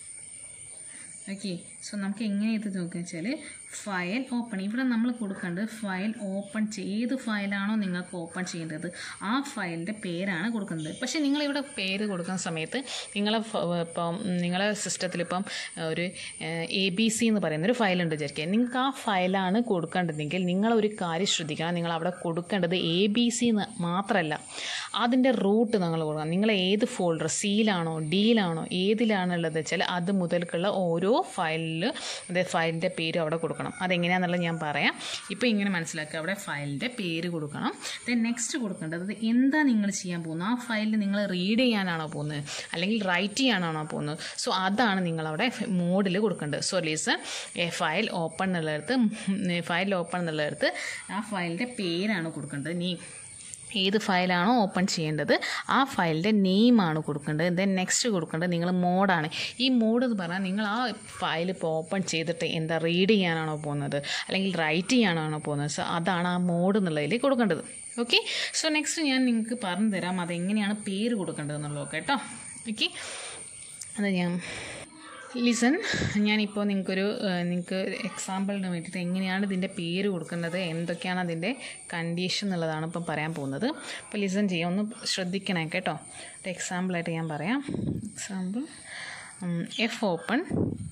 okay so നമുക്ക് എങ്ങനെ ഇത് നോക്കുക വെച്ചാൽ ഫയൽ ഓപ്പൺ ഇവിടെ നമ്മൾ കൊടുക്കേണ്ടത് ഫയൽ ഓപ്പൺ ഏത് ഫയലാണോ നിങ്ങൾക്ക് ഓപ്പൺ ചെയ്യേണ്ടത് ആ ഫയലിൻ്റെ പേരാണ് കൊടുക്കുന്നത് പക്ഷേ നിങ്ങളിവിടെ പേര് കൊടുക്കുന്ന സമയത്ത് നിങ്ങളെ ഫ- ഇപ്പം നിങ്ങളെ സിസ്റ്റത്തിൽ ഇപ്പം ഒരു എ ബി സി എന്ന് പറയുന്ന ഒരു ഫയലുണ്ട് വിചാരിക്കുക നിങ്ങൾക്ക് ആ ഫയലാണ് കൊടുക്കേണ്ടതെങ്കിൽ നിങ്ങളൊരു കാര്യം ശ്രദ്ധിക്കണം നിങ്ങൾ അവിടെ കൊടുക്കേണ്ടത് എ ബി സി എന്ന് മാത്രമല്ല അതിൻ്റെ റൂട്ട് നിങ്ങൾ കൊടുക്കണം നിങ്ങൾ ഏത് ഫോൾഡർ സിയിലാണോ ഡിയിലാണോ ഏതിലാണുള്ളത് വെച്ചാൽ അത് മുതൽക്കുള്ള ഓരോ ഫയലിൽ അതായത് ഫയലിൻ്റെ പേര് അവിടെ കൊടുക്കണം അതെങ്ങനെയാണെന്നുള്ളത് ഞാൻ പറയാം ഇപ്പോൾ ഇങ്ങനെ മനസ്സിലാക്കുക അവിടെ ഫയലിൻ്റെ പേര് കൊടുക്കണം ദെൻ നെക്സ്റ്റ് കൊടുക്കേണ്ടത് എന്താ നിങ്ങൾ ചെയ്യാൻ പോകുന്നത് ആ ഫയലിൽ നിങ്ങൾ റീഡ് ചെയ്യാനാണോ പോകുന്നത് അല്ലെങ്കിൽ റൈറ്റ് ചെയ്യാനാണോ പോകുന്നത് സോ അതാണ് നിങ്ങളവിടെ മോഡിൽ കൊടുക്കേണ്ടത് സോ ലിസൺ ഫയൽ ഓപ്പൺ എന്നുള്ളിടത്ത് ഫയൽ ഓപ്പൺ എന്നുള്ളിടത്ത് ആ ഫയലിൻ്റെ പേരാണ് കൊടുക്കേണ്ടത് നീ ഏത് ഫയലാണോ ഓപ്പൺ ചെയ്യേണ്ടത് ആ ഫയലിൻ്റെ നെയിമാണ് കൊടുക്കേണ്ടത് ദെൻ നെക്സ്റ്റ് കൊടുക്കേണ്ടത് നിങ്ങൾ മോഡാണ് ഈ മോഡ് എന്ന് പറഞ്ഞാൽ നിങ്ങൾ ആ ഫയൽ ഇപ്പോൾ ഓപ്പൺ ചെയ്തിട്ട് എന്താ റീഡ് ചെയ്യാനാണോ പോകുന്നത് അല്ലെങ്കിൽ റൈറ്റ് ചെയ്യാനാണോ പോകുന്നത് സോ അതാണ് ആ മോഡ് എന്നുള്ളതിൽ കൊടുക്കേണ്ടത് ഓക്കെ സോ നെക്സ്റ്റ് ഞാൻ നിങ്ങൾക്ക് പറഞ്ഞു തരാം അതെങ്ങനെയാണ് പേര് കൊടുക്കേണ്ടത് എന്നുള്ളത് കേട്ടോ ഓക്കെ അത് ഞാൻ ലിസൺ ഞാനിപ്പോൾ നിങ്ങൾക്കൊരു നിങ്ങൾക്ക് എക്സാമ്പിളിന് വേണ്ടിയിട്ട് എങ്ങനെയാണ് ഇതിൻ്റെ പേര് കൊടുക്കേണ്ടത് എന്തൊക്കെയാണ് അതിൻ്റെ കണ്ടീഷൻ എന്നുള്ളതാണ് ഇപ്പം പറയാൻ പോകുന്നത് അപ്പോൾ ലിസൺ ചെയ്യാം ഒന്ന് ശ്രദ്ധിക്കണേ കേട്ടോ ഒരു എക്സാമ്പിളായിട്ട് ഞാൻ പറയാം എക്സാമ്പിൾ എഫ് ഓപ്പൺ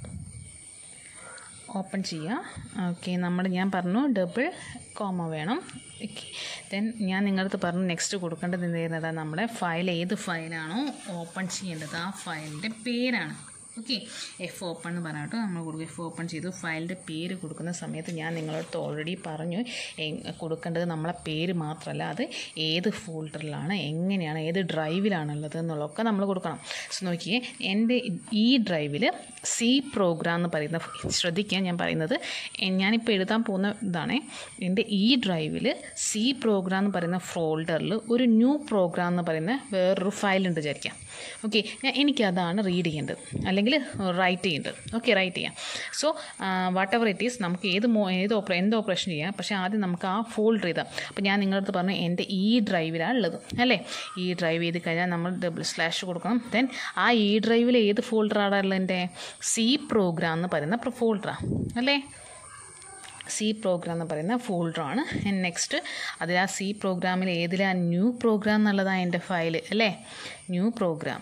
ഓപ്പൺ ചെയ്യുക ഓക്കെ നമ്മൾ ഞാൻ പറഞ്ഞു ഡബിൾ കോമ വേണം ഓക്കെ ദെൻ ഞാൻ നിങ്ങളടുത്ത് പറഞ്ഞു നെക്സ്റ്റ് കൊടുക്കേണ്ടത് എന്ത് ചെയ്യുന്നത് നമ്മുടെ ഫയൽ ഏത് ഫയലാണോ ഓപ്പൺ ചെയ്യേണ്ടത് ആ ഫയലിൻ്റെ പേരാണ് ഓക്കെ എഫ് ഓപ്പൺ എന്ന് പറഞ്ഞിട്ട് നമ്മൾ കൊടുക്കും എഫ് ഓപ്പൺ ചെയ്തു ഫയലിൻ്റെ പേര് കൊടുക്കുന്ന സമയത്ത് ഞാൻ നിങ്ങളടുത്ത് ഓൾറെഡി പറഞ്ഞു എങ് കൊടുക്കേണ്ടത് നമ്മളെ പേര് മാത്രമല്ല അത് ഏത് ഫോൾഡറിലാണ് എങ്ങനെയാണ് ഏത് ഡ്രൈവിലാണുള്ളത് എന്നുള്ളതൊക്കെ നമ്മൾ കൊടുക്കണം സോ നോക്കിയേ എൻ്റെ ഈ ഡ്രൈവിൽ സി പ്രോഗ്രാം എന്ന് പറയുന്ന ശ്രദ്ധിക്കുക ഞാൻ പറയുന്നത് എ- ഞാനിപ്പോൾ എഴുതാൻ പോകുന്ന ഇതാണ് എൻ്റെ ഈ ഡ്രൈവിൽ സി പ്രോഗ്രാം എന്ന് പറയുന്ന ഫോൾഡറിൽ ഒരു ന്യൂ പ്രോഗ്രാം എന്ന് പറയുന്ന വേറൊരു ഫയലുണ്ട് വിചാരിക്കാം ഓക്കെ ഞാൻ എനിക്കതാണ് റീഡ് ചെയ്യേണ്ടത് അല്ലെങ്കിൽ റൈറ്റ് ചെയ്യേണ്ടത് ഓക്കെ റൈറ്റ് ചെയ്യാം so whatever it is നമുക്ക് ഏത് മോ ഏത് ഓപ്പറേ എന്ത് ഓപ്പറേഷൻ ചെയ്യാം പക്ഷേ ആദ്യം നമുക്ക് ആ ഫോൾഡർ ചെയ്താൽ അപ്പോൾ ഞാൻ നിങ്ങളുടെ അടുത്ത് പറഞ്ഞു എൻ്റെ ഈ ഡ്രൈവിലാണ് ഉള്ളത് അല്ലേ ഈ ഡ്രൈവ് ചെയ്ത് കഴിഞ്ഞാൽ നമ്മൾ ഡബിൾ സ്ലാഷ് കൊടുക്കണം ദെൻ ആ ഈ ഡ്രൈവിൽ ഏത് ഫോൾഡറാണ് ഉള്ളത് എൻ്റെ സി പ്രോഗ്രാം എന്ന് പറയുന്ന ഫോൾഡറാണ് അല്ലേ സി പ്രോഗ്രാം എന്ന് പറയുന്ന ഫോൾഡറാണ് നെക്സ്റ്റ് അതിൽ ആ സി പ്രോഗ്രാമിൽ ഏതിലാ ന്യൂ പ്രോഗ്രാം എന്നുള്ളതാണ് എൻ്റെ ഫയൽ അല്ലേ new program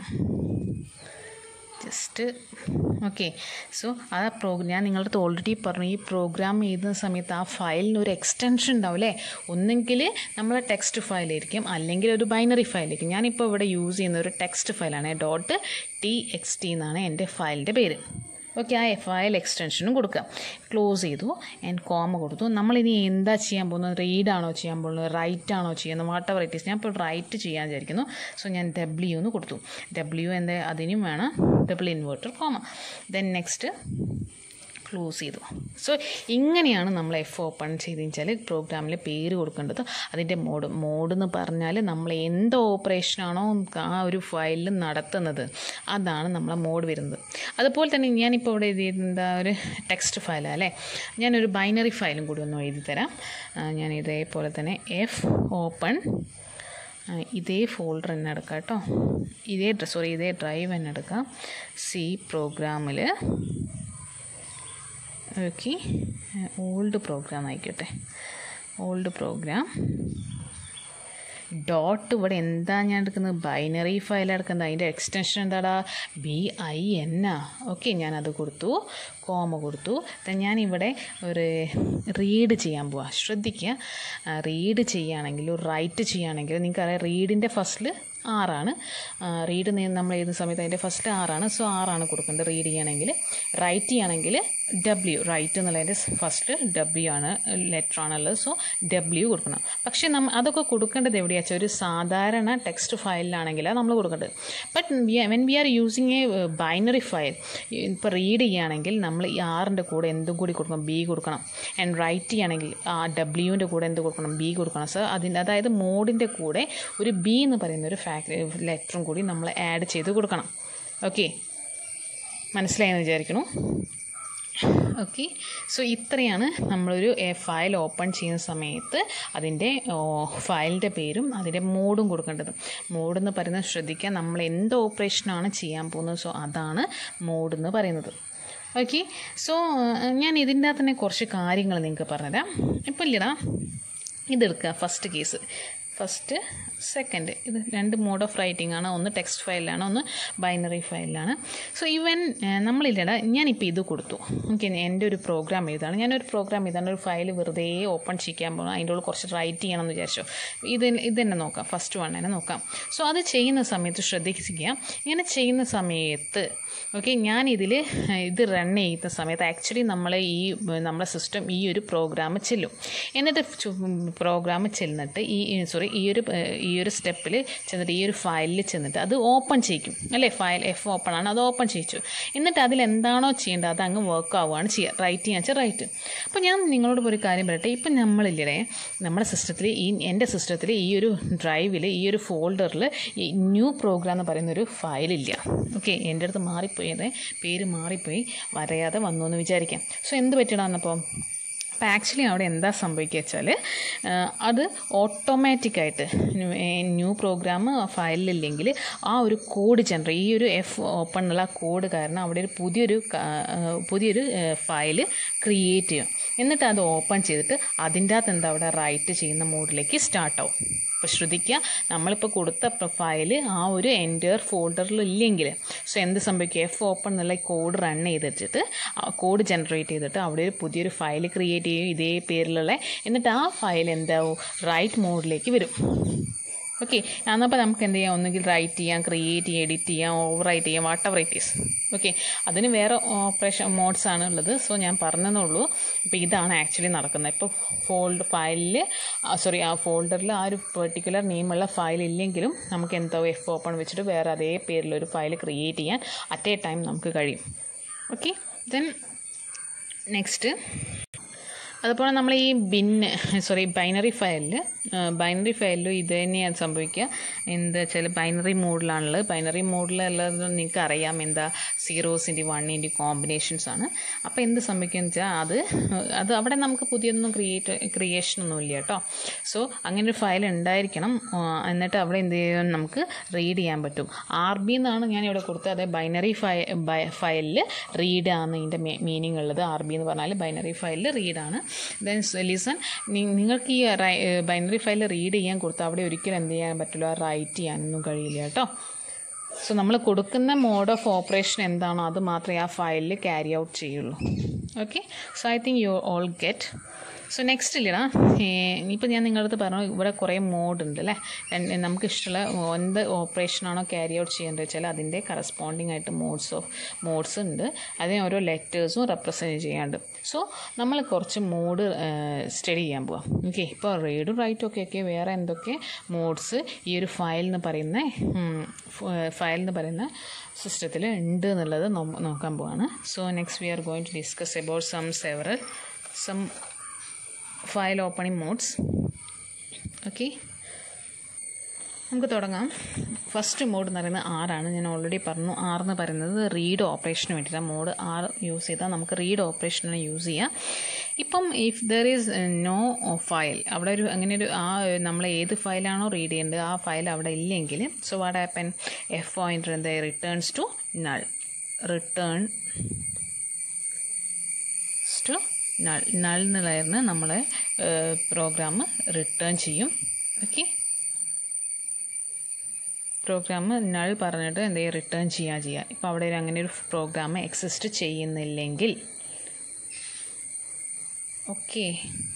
just okay so ആ പ്രോ ഞാൻ നിങ്ങളുടെ അടുത്ത് ഓൾറെഡി പറഞ്ഞു ഈ പ്രോഗ്രാം എഴുതുന്ന സമയത്ത് ആ ഫയലിന് ഒരു എക്സ്റ്റൻഷൻ ഉണ്ടാവും അല്ലേ ഒന്നെങ്കിൽ നമ്മളെ ടെക്സ്റ്റ് ഫയലായിരിക്കും അല്ലെങ്കിൽ ഒരു ബൈനറി ഫയലായിരിക്കും ഞാനിപ്പോൾ ഇവിടെ യൂസ് ചെയ്യുന്ന ഒരു ടെക്സ്റ്റ് ഫയലാണ് ഡോട്ട് ടി എക്സ് ടി എന്നാണ് എൻ്റെ ഫയലിൻ്റെ പേര് ഓക്കെ ആ ഫയൽ എക്സ്റ്റൻഷനും കൊടുക്കുക ക്ലോസ് ചെയ്തു ആൻഡ് കോമ കൊടുത്തു നമ്മളിനി എന്താ ചെയ്യാൻ പോകുന്നത് റീഡാണോ ചെയ്യാൻ പോകുന്നത് റൈറ്റ് ആണോ ചെയ്യുന്നത് വാട്ട് എവർ ഇറ്റ് ഈസ് ഞാൻ ഇപ്പോൾ റൈറ്റ് ചെയ്യാൻ വിചാരിക്കുന്നു സോ ഞാൻ ഡബ്ല്യു എന്ന് കൊടുത്തു ഡബ്ല്യു എന്താ അതിനും വേണം double inverter comma then next close ചെയ്തു സോ ഇങ്ങനെയാണ് നമ്മൾ എഫ് ഓപ്പൺ ചെയ്ത് വെച്ചാൽ പ്രോഗ്രാമിൽ പേര് കൊടുക്കേണ്ടത് അതിൻ്റെ മോഡ് മോഡ് എന്ന് പറഞ്ഞാൽ നമ്മൾ എന്ത് ഓപ്പറേഷനാണോ ആ ഒരു ഫയലിൽ നടത്തുന്നത് അതാണ് നമ്മളെ മോഡ് വരുന്നത് അതുപോലെ തന്നെ ഞാനിപ്പോൾ ഇവിടെ എഴുതിയിരുന്ന ഒരു ടെക്സ്റ്റ് ഫയലാണ് അല്ലേ ഞാനൊരു ബൈനറി ഫയലും കൂടി ഒന്ന് എഴുതി തരാം ആ, ഞാൻ ഇതേപോലെ തന്നെ എഫ് ഓപ്പൺ ആ, ഇതേ ഫോൾഡർ തന്നെ എടുക്കാം കേട്ടോ ഇതേ സോറി ഇതേ ഡ്രൈവ് തന്നെ എടുക്കാം സി പ്രോഗ്രാമിൽ ഓക്കെ ഓൾഡ് പ്രോഗ്രാം ആയിക്കോട്ടെ ഓൾഡ് പ്രോഗ്രാം ഡോട്ട് ഇവിടെ എന്താ ഞാൻ എടുക്കുന്നത് ബൈനറി ഫയൽ എടുക്കുന്നത് അതിൻ്റെ എക്സ്റ്റൻഷൻ എന്താടാ ബി ഐ എൻ ആ ഓക്കെ ഞാനത് കൊടുത്തു കോമ കൊടുത്തു then ഞാനിവിടെ ഒരു റീഡ് ചെയ്യാൻ പോവാം ശ്രദ്ധിക്കുക റീഡ് ചെയ്യുകയാണെങ്കിൽ റൈറ്റ് ചെയ്യുകയാണെങ്കിൽ നിങ്ങൾക്കറിയാം റീഡിൻ്റെ ഫസ്റ്റിൽ ആറാണ് റീഡ് നമ്മൾ എഴുതുന്ന സമയത്ത് അതിൻ്റെ ഫസ്റ്റ് ആറാണ് സോ ആറാണ് കൊടുക്കേണ്ടത് റീഡ് ചെയ്യണമെങ്കിൽ റൈറ്റ് ചെയ്യണമെങ്കിൽ ഡബ്ല്യു റൈറ്റ് എന്നുള്ളതിൻ്റെ ഫസ്റ്റ് ഡബ്ല്യു ആണ് ലെറ്റർ ആണുള്ളത് സോ ഡബ്ല്യു കൊടുക്കണം പക്ഷേ നമ്മ അതൊക്കെ കൊടുക്കേണ്ടത് എവിടെയാ വെച്ചാൽ ഒരു സാധാരണ ടെക്സ്റ്റ് ഫയലിലാണെങ്കിലാണ് നമ്മൾ കൊടുക്കേണ്ടത് but when we are using a binary file ഇപ്പോൾ റീഡ് ചെയ്യുകയാണെങ്കിൽ നമ്മൾ ഈ ആറിൻ്റെ കൂടെ എന്തും കൂടി കൊടുക്കണം ബി കൊടുക്കണം ആൻഡ് റൈറ്റ് ചെയ്യുകയാണെങ്കിൽ ആ ഡബ്ല്യുവിൻ്റെ കൂടെ എന്ത് കൊടുക്കണം ബി കൊടുക്കണം സോ അതിൻ്റെ അതായത് മോഡിൻ്റെ കൂടെ ഒരു ബി എന്ന് പറയുന്ന ഒരു ഫാക്ടറി ലെറ്ററും കൂടി നമ്മൾ ആഡ് ചെയ്ത് കൊടുക്കണം ഓക്കെ മനസ്സിലായെന്ന് വിചാരിക്കണു ഓക്കെ സോ ഇത്രയാണ് നമ്മളൊരു ഫയൽ ഓപ്പൺ ചെയ്യുന്ന സമയത്ത് അതിൻ്റെ ഫയലിൻ്റെ പേരും അതിൻ്റെ മോഡും കൊടുക്കേണ്ടത് മോഡ് എന്ന് പറയുന്നത് ശ്രദ്ധിക്കുക നമ്മൾ എന്ത് ഓപ്പറേഷനാണ് ചെയ്യാൻ പോകുന്നത് സോ അതാണ് മോഡ് എന്ന് പറയുന്നത് ഓക്കെ സോ ഞാൻ ഇതിൻ്റെ അകത്ത് തന്നെ കുറച്ച് കാര്യങ്ങൾ നിങ്ങൾക്ക് പറഞ്ഞുതരാം ഇപ്പം ഇല്ലടാ ഇതെടുക്കുക ഫസ്റ്റ് കേസ് ഫസ്റ്റ് സെക്കൻഡ് ഇത് രണ്ട് മോഡ് ഓഫ് റൈറ്റിംഗ് ആണ് ഒന്ന് ടെക്സ്റ്റ് ഫയലിലാണ് ഒന്ന് ബൈനറി ഫയലിലാണ് സോ ഇവൻ നമ്മളില്ലടാ ഞാനിപ്പോൾ ഇത് കൊടുത്തു ഓക്കെ എൻ്റെ ഒരു പ്രോഗ്രാം എഴുതാണ് ഞാനൊരു പ്രോഗ്രാം എഴുതാണ് ഒരു ഫയൽ വെറുതെ ഓപ്പൺ ചെയ്യാൻ പോകണം അതിൻ്റെ ഉള്ളിൽ കുറച്ച് റൈറ്റ് ചെയ്യണമെന്ന് വിചാരിച്ചു ഇത് ഇത് തന്നെ നോക്കാം ഫസ്റ്റ് വൺ തന്നെ നോക്കാം സോ അത് ചെയ്യുന്ന സമയത്ത് ശ്രദ്ധിക്കുക ഇങ്ങനെ ചെയ്യുന്ന സമയത്ത് ഓക്കെ ഞാനിതിൽ ഇത് റൺ ചെയ്യുന്ന സമയത്ത് ആക്ച്വലി നമ്മൾ ഈ നമ്മുടെ സിസ്റ്റം ഈ ഒരു പ്രോഗ്രാം ചെല്ലും എന്നിട്ട് പ്രോഗ്രാം ചെല്ലിട്ട് ഈ സോറി സോറി ഈ ഒരു ഏഹ്, ഈ ഒരു സ്റ്റെപ്പിൽ ചെന്നിട്ട് ഈ ഒരു ഫയലിൽ ചെന്നിട്ട് അത് ഓപ്പൺ ചെയ്യിക്കും അല്ലേ ഫയൽ എഫ് ഓപ്പൺ ആണ് അത് ഓപ്പൺ ചെയ്യിച്ചു എന്നിട്ട് അതിൽ എന്താണോ ചെയ്യേണ്ടത് അത് അങ്ങ് വർക്ക് ആവുകയാണ് ചെയ്യുക റൈറ്റ് ചെയ്യാൻ വെച്ചാൽ റൈറ്റ് അപ്പോൾ ഞാൻ നിങ്ങളോട് ഒരു കാര്യം പറയട്ടെ ഇപ്പം നമ്മളില്ലേ നമ്മുടെ സിസ്റ്റത്തിൽ ഈ എൻ്റെ സിസ്റ്റത്തിൽ ഈ ഒരു ഡ്രൈവിൽ ഈ ഒരു ഫോൾഡറിൽ ഈ ന്യൂ പ്രോഗ്രാം എന്ന് പറയുന്ന ഒരു ഫയലില്ല ഓക്കെ എൻ്റെ അടുത്ത് മാറിപ്പോയത് പേര് മാറിപ്പോയി വരയാതെ വന്നു എന്ന് വിചാരിക്കാം സോ എന്ത് പറ്റണമെന്നപ്പോൾ അപ്പോൾ ആക്ച്വലി അവിടെ എന്താ സംഭവിക്കുക വെച്ചാൽ അത് ഓട്ടോമാറ്റിക്കായിട്ട് ന്യൂ പ്രോഗ്രാം ഫയലിലില്ലെങ്കിൽ ആ ഒരു കോഡ് ജനറേറ്റ് ഈ ഒരു എഫ് ഓപ്പണുള്ള കോഡ് കാരണം അവിടെ ഒരു പുതിയൊരു ക- ആ, പുതിയൊരു ഫയൽ ക്രിയേറ്റ് ചെയ്യും എന്നിട്ട് അത് ഓപ്പൺ ചെയ്തിട്ട് അതിൻ്റെ അകത്ത് എന്താ അവിടെ റൈറ്റ് ചെയ്യുന്ന മോഡിലേക്ക് സ്റ്റാർട്ട് ആവും അപ്പോൾ ശ്രദ്ധിക്കുക നമ്മളിപ്പോൾ കൊടുത്ത ഫയൽ ആ ഒരു എൻറ്റയർ ഫോൾഡറിൽ ഇല്ലെങ്കിൽ സോ എന്ത് സംഭവിക്കും എഫ് ഓപ്പൺ എന്നുള്ള കോഡ് റൺ ചെയ്തിട്ട് കോഡ് ജനറേറ്റ് ചെയ്തിട്ട് അവിടെ ഒരു പുതിയൊരു ഫയൽ ക്രിയേറ്റ് ചെയ്യും ഇതേ പേരിലുള്ള എന്നിട്ട് ആ ഫയൽ എന്താവും റൈറ്റ് മോഡിലേക്ക് വരും ഓക്കെ എന്നപ്പോൾ നമുക്ക് എന്ത് ചെയ്യാം ഒന്നുകിൽ റൈറ്റ് ചെയ്യാം ക്രിയേറ്റ് ചെയ്യാം എഡിറ്റ് ചെയ്യാം ഓവർ റൈറ്റ് ചെയ്യാം whatever it is okay അതിന് വേറെ ഓപ്പറേഷൻ മോഡ്സ് ആണ് ഉള്ളത് സോ ഞാൻ പറഞ്ഞതെന്നുള്ളൂ ഇപ്പോൾ ഇതാണ് ആക്ച്വലി നടക്കുന്നത് ഇപ്പോൾ ഫോൾഡ് ഫയലിൽ സോറി ആ ഫോൾഡറിൽ ആ ഒരു പെർട്ടിക്കുലർ നെയിമുള്ള ഫയൽ ഇല്ലെങ്കിലും നമുക്ക് എന്തോ എഫ് ഓപ്പൺ വെച്ചിട്ട് വേറെ അതേ പേരിലൊരു ഫയൽ ക്രിയേറ്റ് ചെയ്യാൻ അറ്റ് എ ടൈം നമുക്ക് കഴിയും ഓക്കെ ദെൻ നെക്സ്റ്റ് അതുപോലെ നമ്മൾ ഈ ബിന്ന് സോറി ബൈനറി ഫയലിൽ ബൈനറി ഫയലിലും ഇത് തന്നെയാണ് സംഭവിക്കുക എന്താ വെച്ചാൽ ബൈനറി മോഡിലാണുള്ളത് ബൈനറി മോഡിലുള്ളത് നിങ്ങൾക്ക് അറിയാം എന്താ സീറോസിൻ്റെ വണ്ണിൻ്റെ കോമ്പിനേഷൻസ് ആണ് അപ്പോൾ എന്ത് സംഭവിക്കുകയെന്ന് വെച്ചാൽ അത് അത് അവിടെ നമുക്ക് പുതിയൊന്നും ക്രിയേറ്റ് ക്രിയേഷൻ ഒന്നും ഇല്ല കേട്ടോ സോ അങ്ങനെ ഒരു ഫയൽ ഉണ്ടായിരിക്കണം ആ, എന്നിട്ട് അവിടെ എന്ത് ചെയ്യാൻ നമുക്ക് റീഡ് ചെയ്യാൻ പറ്റും ആർ ബി എന്നാണ് ഞാൻ ഇവിടെ കൊടുത്തത് അതെ ബൈനറി ഫയ ഫയലിൽ റീഡ് ആണ് ഇതിൻ്റെ മീനിങ് ഉള്ളത് ആർ ബി എന്ന് പറഞ്ഞാൽ ബൈനറി ഫയലിൽ റീഡാണ് ദെൻ ലിസൺ നിങ്ങൾക്ക് ഈ ബൈനറി ഫയൽ റീഡ് ചെയ്യാൻ കൊടുത്താൽ അവിടെ ഒരിക്കലും എന്ത് ചെയ്യാൻ പറ്റില്ല റൈറ്റ് ചെയ്യാനൊന്നും കഴിയില്ല കേട്ടോ സോ നമ്മൾ കൊടുക്കുന്ന മോഡ് ഓഫ് ഓപ്പറേഷൻ എന്താണോ അത് മാത്രമേ ആ ഫയലിൽ ക്യാരി ഔട്ട് ചെയ്യുള്ളൂ okay so I think you all get so next ഇല്ലടാ ഇപ്പം ഞാൻ നിങ്ങളുടെ അടുത്ത് പറഞ്ഞു ഇവിടെ കുറേ മോഡ് ഉണ്ട് അല്ലേ രണ്ട് നമുക്ക് ഇഷ്ടമുള്ള എന്ത് ഓപ്പറേഷനാണോ ക്യാരി ഔട്ട് ചെയ്യേണ്ടത് വെച്ചാൽ അതിൻ്റെ കറസ്പോണ്ടിങ് ആയിട്ട് മോഡ്സ് ഓഫ് മോഡ്സ് ഉണ്ട് അതിന് ഓരോ ലെറ്റേഴ്സും റെപ്രസെൻറ്റ് ചെയ്യാണ്ട് സോ നമ്മൾ കുറച്ച് മോഡ് സ്റ്റഡി ചെയ്യാൻ പോവാം ഓക്കെ ഇപ്പോൾ റീഡും റൈറ്റും ഒക്കെ ഒക്കെ വേറെ എന്തൊക്കെ മോഡ്സ് ഈ ഒരു ഫയൽ എന്ന് പറയുന്ന ഫയൽ എന്ന് പറയുന്ന സിസ്റ്റത്തിൽ ഉണ്ട് എന്നുള്ളത് നോ- നോക്കാൻ പോവാണ് so next we are going to discuss about some several some file opening modes okay നമുക്ക് തുടങ്ങാം ഫസ്റ്റ് മോഡ് എന്ന് പറയുന്നത് ആറാണ് ഞാൻ ഓൾറെഡി പറഞ്ഞു ആർ എന്ന് പറയുന്നത് റീഡ് ഓപ്പറേഷന് വേണ്ടിയിട്ടാണ് മോഡ് ആർ യൂസ് ചെയ്താൽ നമുക്ക് റീഡ് ഓപ്പറേഷനാണ് യൂസ് ചെയ്യാം ഇപ്പം if there is no file അവിടെ ഒരു അങ്ങനെ ഒരു ആ നമ്മൾ ഏത് ഫയലാണോ റീഡ് ചെയ്യേണ്ടത് ആ ഫയൽ അവിടെ ഇല്ലെങ്കിൽ so what happen F pointer എന്താ returns to null return to null null എന്നുള്ളതായിരുന്നു നമ്മൾ പ്രോഗ്രാം റിട്ടേൺ ചെയ്യും ഓക്കെ പ്രോഗ്രാം നൾ പറഞ്ഞിട്ട് എന്ത് ചെയ്യും റിട്ടേൺ ചെയ്യുക ചെയ്യുക ഇപ്പോൾ അവിടെ ഒരു അങ്ങനെ ഒരു പ്രോഗ്രാം എക്സിസ്റ്റ് ചെയ്യുന്നില്ലെങ്കിൽ ഓക്കെ